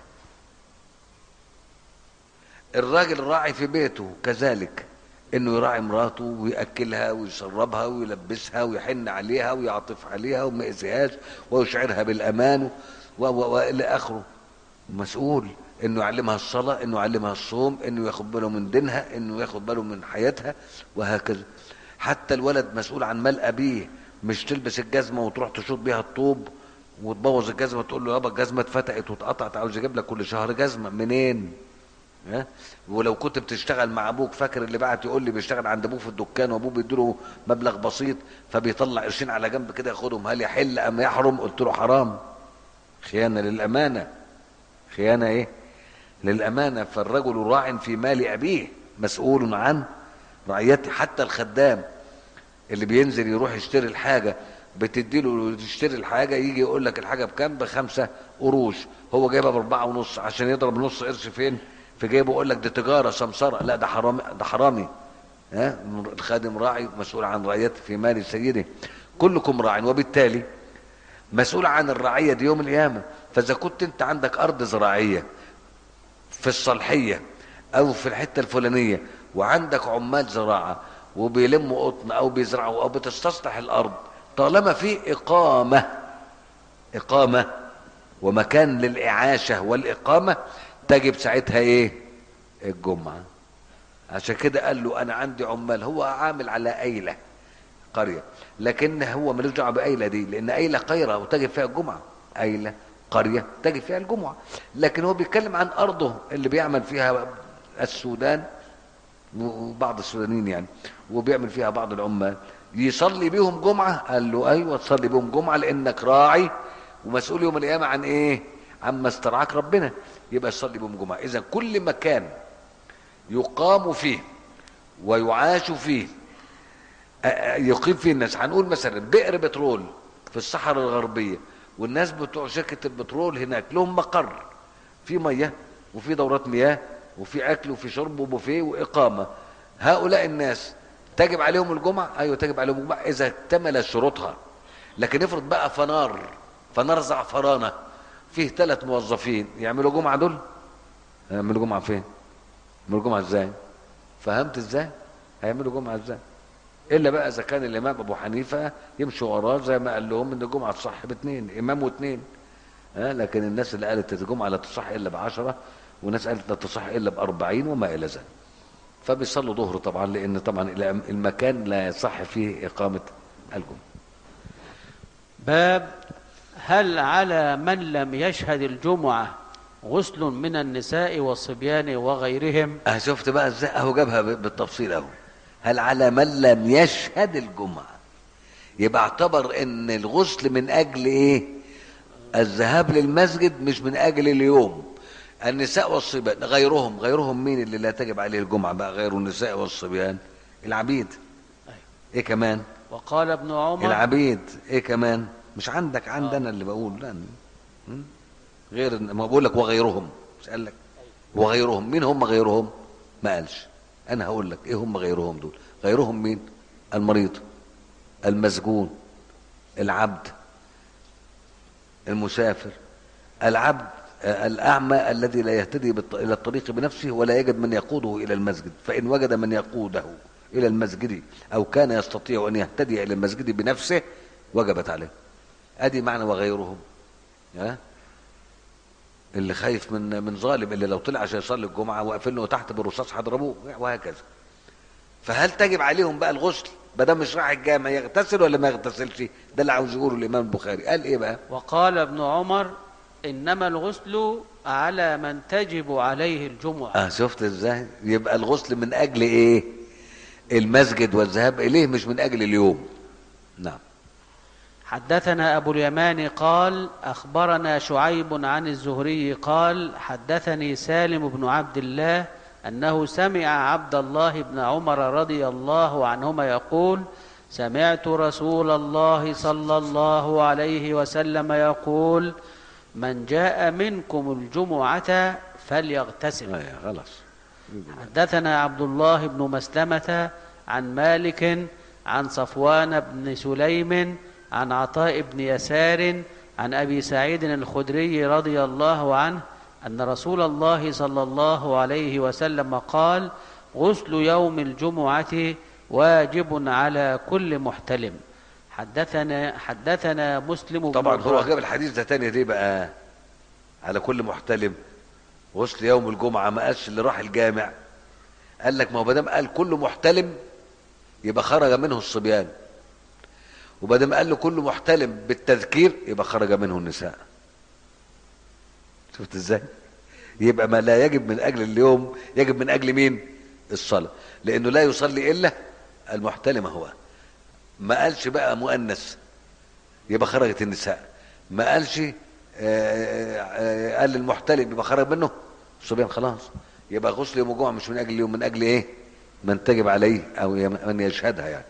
الراجل الراعي في بيته كذلك انه يراعي مراته وياكلها ويشربها ويلبسها ويحن عليها ويعطف عليها وما يأذيهاش ويشعرها بالامان و- و- والى اخره مسؤول انه يعلمها الصلاه انه يعلمها الصوم انه ياخد باله من دينها انه ياخد باله من حياتها وهكذا حتى الولد مسؤول عن مال ابيه مش تلبس الجزمه وتروح تشوط بيها الطوب وتبوظ الجزمه تقول له يابا الجزمه اتفتقت واتقطعت عاوز اجيب لك كل شهر جزمه منين؟ ها ولو كنت بتشتغل مع ابوك فاكر اللي بعت يقول لي بيشتغل عند ابوه في الدكان وابوه بيديله مبلغ بسيط فبيطلع قرشين على جنب كده ياخدهم هل يحل ام يحرم قلت له حرام خيانه للامانه خيانه ايه للامانه فالرجل راع في مال ابيه مسؤول عن رعيته حتى الخدام اللي بينزل يروح يشتري الحاجه بتديله تشتري الحاجه يجي يقول لك الحاجه بكام بخمسه قروش هو جايبها باربعه ونص عشان يضرب نص قرش فين في جيبه يقول لك دي تجاره سمسره لا ده حرامي ده حرامي ها الخادم راعي مسؤول عن رعيته في مال سيده كلكم راع وبالتالي مسؤول عن الرعيه دي يوم القيامه فاذا كنت انت عندك ارض زراعيه في الصالحيه او في الحته الفلانيه وعندك عمال زراعه وبيلموا قطن او بيزرعوا او بتستصلح الارض طالما في اقامه اقامه ومكان للاعاشه والاقامه تجب ساعتها ايه الجمعه عشان كده قال له انا عندي عمال هو عامل على ايله قريه لكن هو ملوش دعوه بايله دي لان ايله خيره وتجب فيها الجمعه ايله قريه تجب فيها الجمعه لكن هو بيتكلم عن ارضه اللي بيعمل فيها السودان وبعض السودانيين يعني وبيعمل فيها بعض العمال يصلي بيهم جمعه قال له ايوه تصلي بيهم جمعه لانك راعي ومسؤول يوم القيامه عن ايه عما استرعاك ربنا يبقى يصلي بهم جمعه اذا كل مكان يقام فيه ويعاش فيه آه، آه، يقيم فيه الناس هنقول مثلا بئر بترول في الصحراء الغربيه والناس بتوع شركه البترول هناك لهم مقر في ميه وفي دورات مياه وفي اكل وفي شرب وبوفيه واقامه هؤلاء الناس تجب عليهم الجمعه ايوه تجب عليهم الجمعه اذا اكتمل شروطها لكن افرض بقى فنار فنار زعفرانه فيه ثلاث موظفين يعملوا جمعه دول يعملوا جمعه فين يعملوا جمعه ازاي فهمت ازاي هيعملوا جمعه ازاي الا بقى اذا كان الامام ابو حنيفه يمشوا وراه زي ما قال لهم ان الجمعه تصح باثنين امام واثنين ها لكن الناس اللي قالت الجمعه لا تصح الا بعشره وناس قالت لا تصح الا بأربعين وما الى ذلك فبيصلوا ظهر طبعا لان طبعا المكان لا يصح فيه اقامه الجمعه باب هل على من لم يشهد الجمعة غسل من النساء والصبيان وغيرهم اه شفت بقى ازاي اهو جابها ب- بالتفصيل اهو هل على من لم يشهد الجمعه يبقى اعتبر ان الغسل من اجل ايه الذهاب للمسجد مش من اجل اليوم النساء والصبيان غيرهم غيرهم مين اللي لا تجب عليه الجمعه بقى غير النساء والصبيان العبيد ايه كمان وقال ابن عمر العبيد ايه كمان مش عندك عندنا اللي بقول لا م? غير ما بقول لك وغيرهم مش قال لك وغيرهم مين هم غيرهم ما قالش انا هقول لك ايه هم غيرهم دول غيرهم مين المريض المسجون العبد المسافر العبد آه، الأعمى الذي لا يهتدي بالط- إلى الطريق بنفسه ولا يجد من يقوده إلى المسجد فإن وجد من يقوده إلى المسجد أو كان يستطيع أن يهتدي إلى المسجد بنفسه وجبت عليه أدي معنى وغيرهم ها اللي خايف من من ظالم اللي لو طلع عشان يصلي الجمعة وقفلنه تحت بالرصاص هضربوه وهكذا فهل تجب عليهم بقى الغسل ما دام مش راح الجامع يغتسل ولا ما يغتسلش ده اللي عاوز يقوله الامام البخاري قال ايه بقى وقال ابن عمر إنما الغسل على من تجب عليه الجمعة اه شفت ازاي يبقى الغسل من اجل ايه المسجد والذهاب اليه مش من اجل اليوم نعم حدثنا أبو اليمان قال أخبرنا شعيب عن الزهري قال حدثني سالم بن عبد الله أنه سمع عبد الله بن عمر رضي الله عنهما يقول سمعت رسول الله صلى الله عليه وسلم يقول من جاء منكم الجمعة فليغتسل ايوه خلاص حدثنا عبد الله بن مسلمة عن مالك عن صفوان بن سليم عن عطاء بن يسار عن أبي سعيد الخدري رضي الله عنه أن رسول الله صلى الله عليه وسلم قال غسل يوم الجمعة واجب على كل محتلم حدثنا حدثنا مسلم بن طبعا هو إبراهيم. جاب الحديث ده تاني ليه بقى على كل محتلم غسل يوم الجمعه ما قالش اللي راح الجامع قال لك ما هو دام قال كل محتلم يبقى خرج منه الصبيان وبدام قال له كل محتلم بالتذكير يبقى خرج منه النساء شفت ازاي يبقى ما لا يجب من اجل اليوم يجب من اجل مين الصلاه لانه لا يصلي الا المحتلم هو ما قالش بقى مؤنث يبقى خرجت النساء ما قالش آه، آه، قال للمحتلم يبقى خرج منه الصبيان خلاص يبقى غسل يوم الجمعه مش من اجل اليوم من اجل ايه من تجب عليه او من يشهدها يعني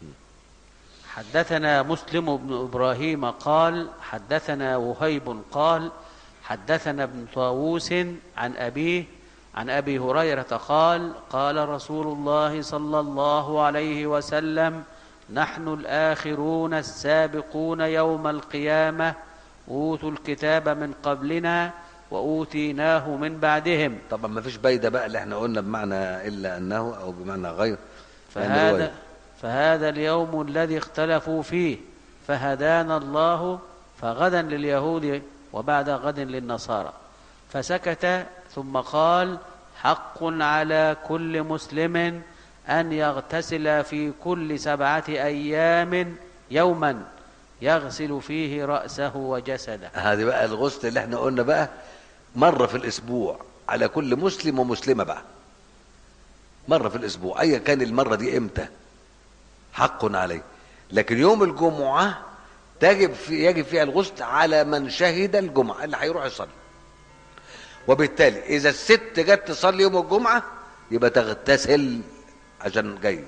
حدثنا مسلم بن ابراهيم قال حدثنا وهيب قال حدثنا ابن طاووس عن ابيه عن ابي هريره قال قال رسول الله صلى الله عليه وسلم نحن الاخرون السابقون يوم القيامه اوتوا الكتاب من قبلنا واوتيناه من بعدهم طبعا ما فيش بيدة بقى اللي احنا قلنا بمعنى الا انه او بمعنى غير لأن فهذا رواية. فهذا اليوم الذي اختلفوا فيه فهدانا الله فغدا لليهود وبعد غد للنصارى فسكت ثم قال حق على كل مسلم ان يغتسل في كل سبعه ايام يوما يغسل فيه راسه وجسده هذه بقى الغسل اللي احنا قلنا بقى مرة في الاسبوع على كل مسلم ومسلمة بقى مرة في الاسبوع ايا كان المرة دي امتى حق عليه لكن يوم الجمعة تجب في يجب فيها الغسل على من شهد الجمعة اللي هيروح يصلي وبالتالي اذا الست جت تصلي يوم الجمعة يبقى تغتسل عشان جاي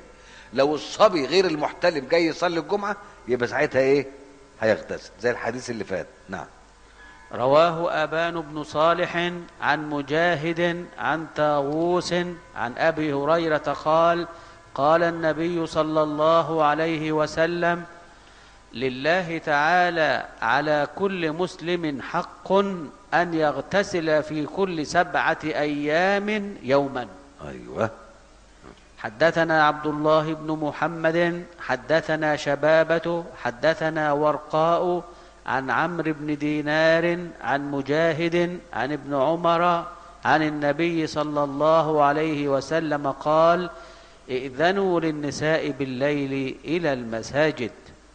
لو الصبي غير المحتلم جاي يصلي الجمعة يبقى ساعتها ايه هيغتسل زي الحديث اللي فات نعم رواه أبان بن صالح عن مجاهد عن طاووس عن أبي هريرة قال قال النبي صلى الله عليه وسلم لله تعالى على كل مسلم حق أن يغتسل في كل سبعة أيام يوما ايوه حدثنا عبد الله بن محمد حدثنا شبابة حدثنا ورقاء عن عمرو بن دينار عن مجاهد عن ابن عمر عن النبي صلى الله عليه وسلم قال ائذنوا للنساء بالليل إلى المساجد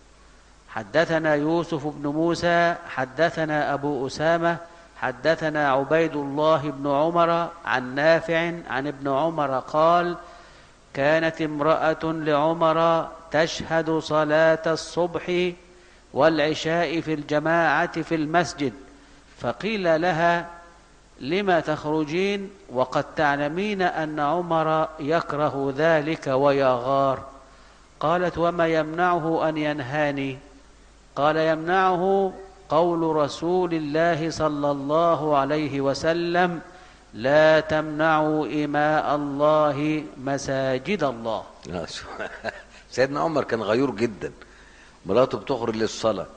حدثنا يوسف بن موسى حدثنا أبو أسامة حدثنا عبيد الله بن عمر عن نافع عن ابن عمر قال كانت امرأة لعمر تشهد صلاة الصبح والعشاء في الجماعة في المسجد فقيل لها لم تخرجين وقد تعلمين أن عمر يكره ذلك ويغار قالت وما يمنعه أن ينهاني قال يمنعه قول رسول الله صلى الله عليه وسلم لا تمنعوا إماء الله مساجد الله آه، شو- سيدنا عمر كان غيور جدا مراته بتخرج للصلاة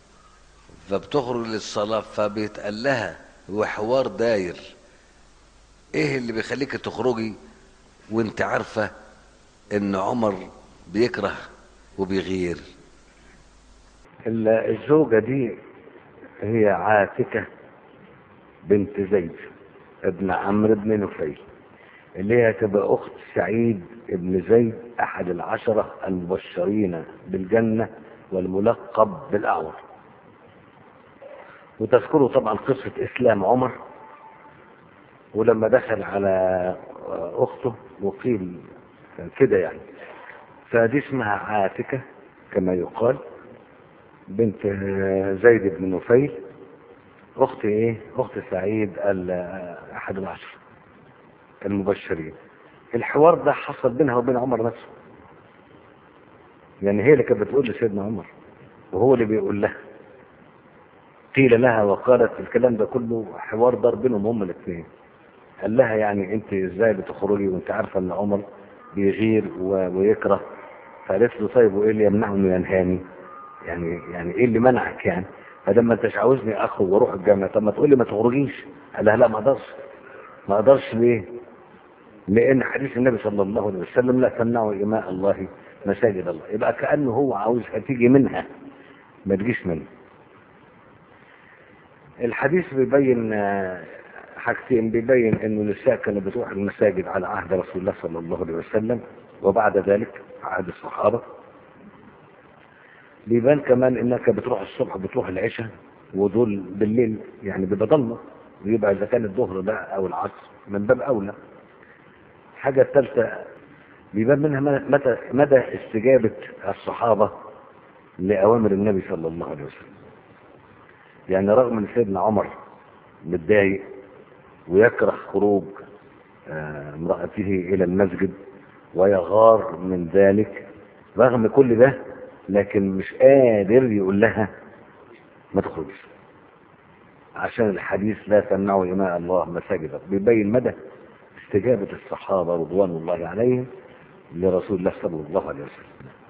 فبتخرج للصلاة فبيتقال لها وحوار داير ايه اللي بيخليك تخرجي وانت عارفة ان عمر بيكره وبيغير ال- الزوجة دي هي عاتكة بنت زيد ابن عمرو بن نفيل اللي هي تبقى أخت سعيد بن زيد أحد العشرة المبشرين بالجنة والملقب بالأعور وتذكروا طبعا قصة إسلام عمر ولما دخل على أخته وقيل كده يعني فدي اسمها عاتكة كما يقال بنت زيد بن نفيل اخت ايه اخت سعيد ال- احد العشر المبشرين الحوار ده حصل بينها وبين عمر نفسه يعني هي اللي كانت بتقول لسيدنا عمر وهو اللي بيقول لها قيل لها وقالت الكلام ده كله حوار دار بينهم هما الاثنين قال لها يعني انت ازاي بتخرجي وانت عارفه ان عمر بيغير و- ويكره فقالت له طيب وايه اللي يمنعه انه ينهاني يعني يعني ايه اللي منعك يعني فلما ما انتش عاوزني اخرج واروح الجامعه طب ما تقول لي ما تخرجيش قال لها لا ما اقدرش ما اقدرش ليه لان حديث النبي صلى الله عليه وسلم لا تمنعوا اماء الله مساجد الله يبقى كانه هو عاوزها تيجي منها ما تجيش منه الحديث بيبين آه، حاجتين بيبين انه النساء كانت بتروح المساجد على عهد رسول الله صلى الله عليه وسلم وبعد ذلك عهد الصحابه بيبان كمان انك بتروح الصبح بتروح العشاء ودول بالليل يعني بيبقى ضلمه ويبقى اذا كان الظهر ده او العصر من باب اولى الحاجه الثالثه بيبان منها متى مدى استجابه الصحابه لاوامر النبي صلى الله عليه وسلم يعني رغم ان سيدنا عمر متضايق ويكره خروج آه، امرأته إلى المسجد ويغار من ذلك رغم كل ده لكن مش قادر يقول لها ما تخرجش عشان الحديث لا تمنعوا إماء الله مساجد بيبين مدى استجابة الصحابة رضوان الله عليهم لرسول الله صلى الله عليه وسلم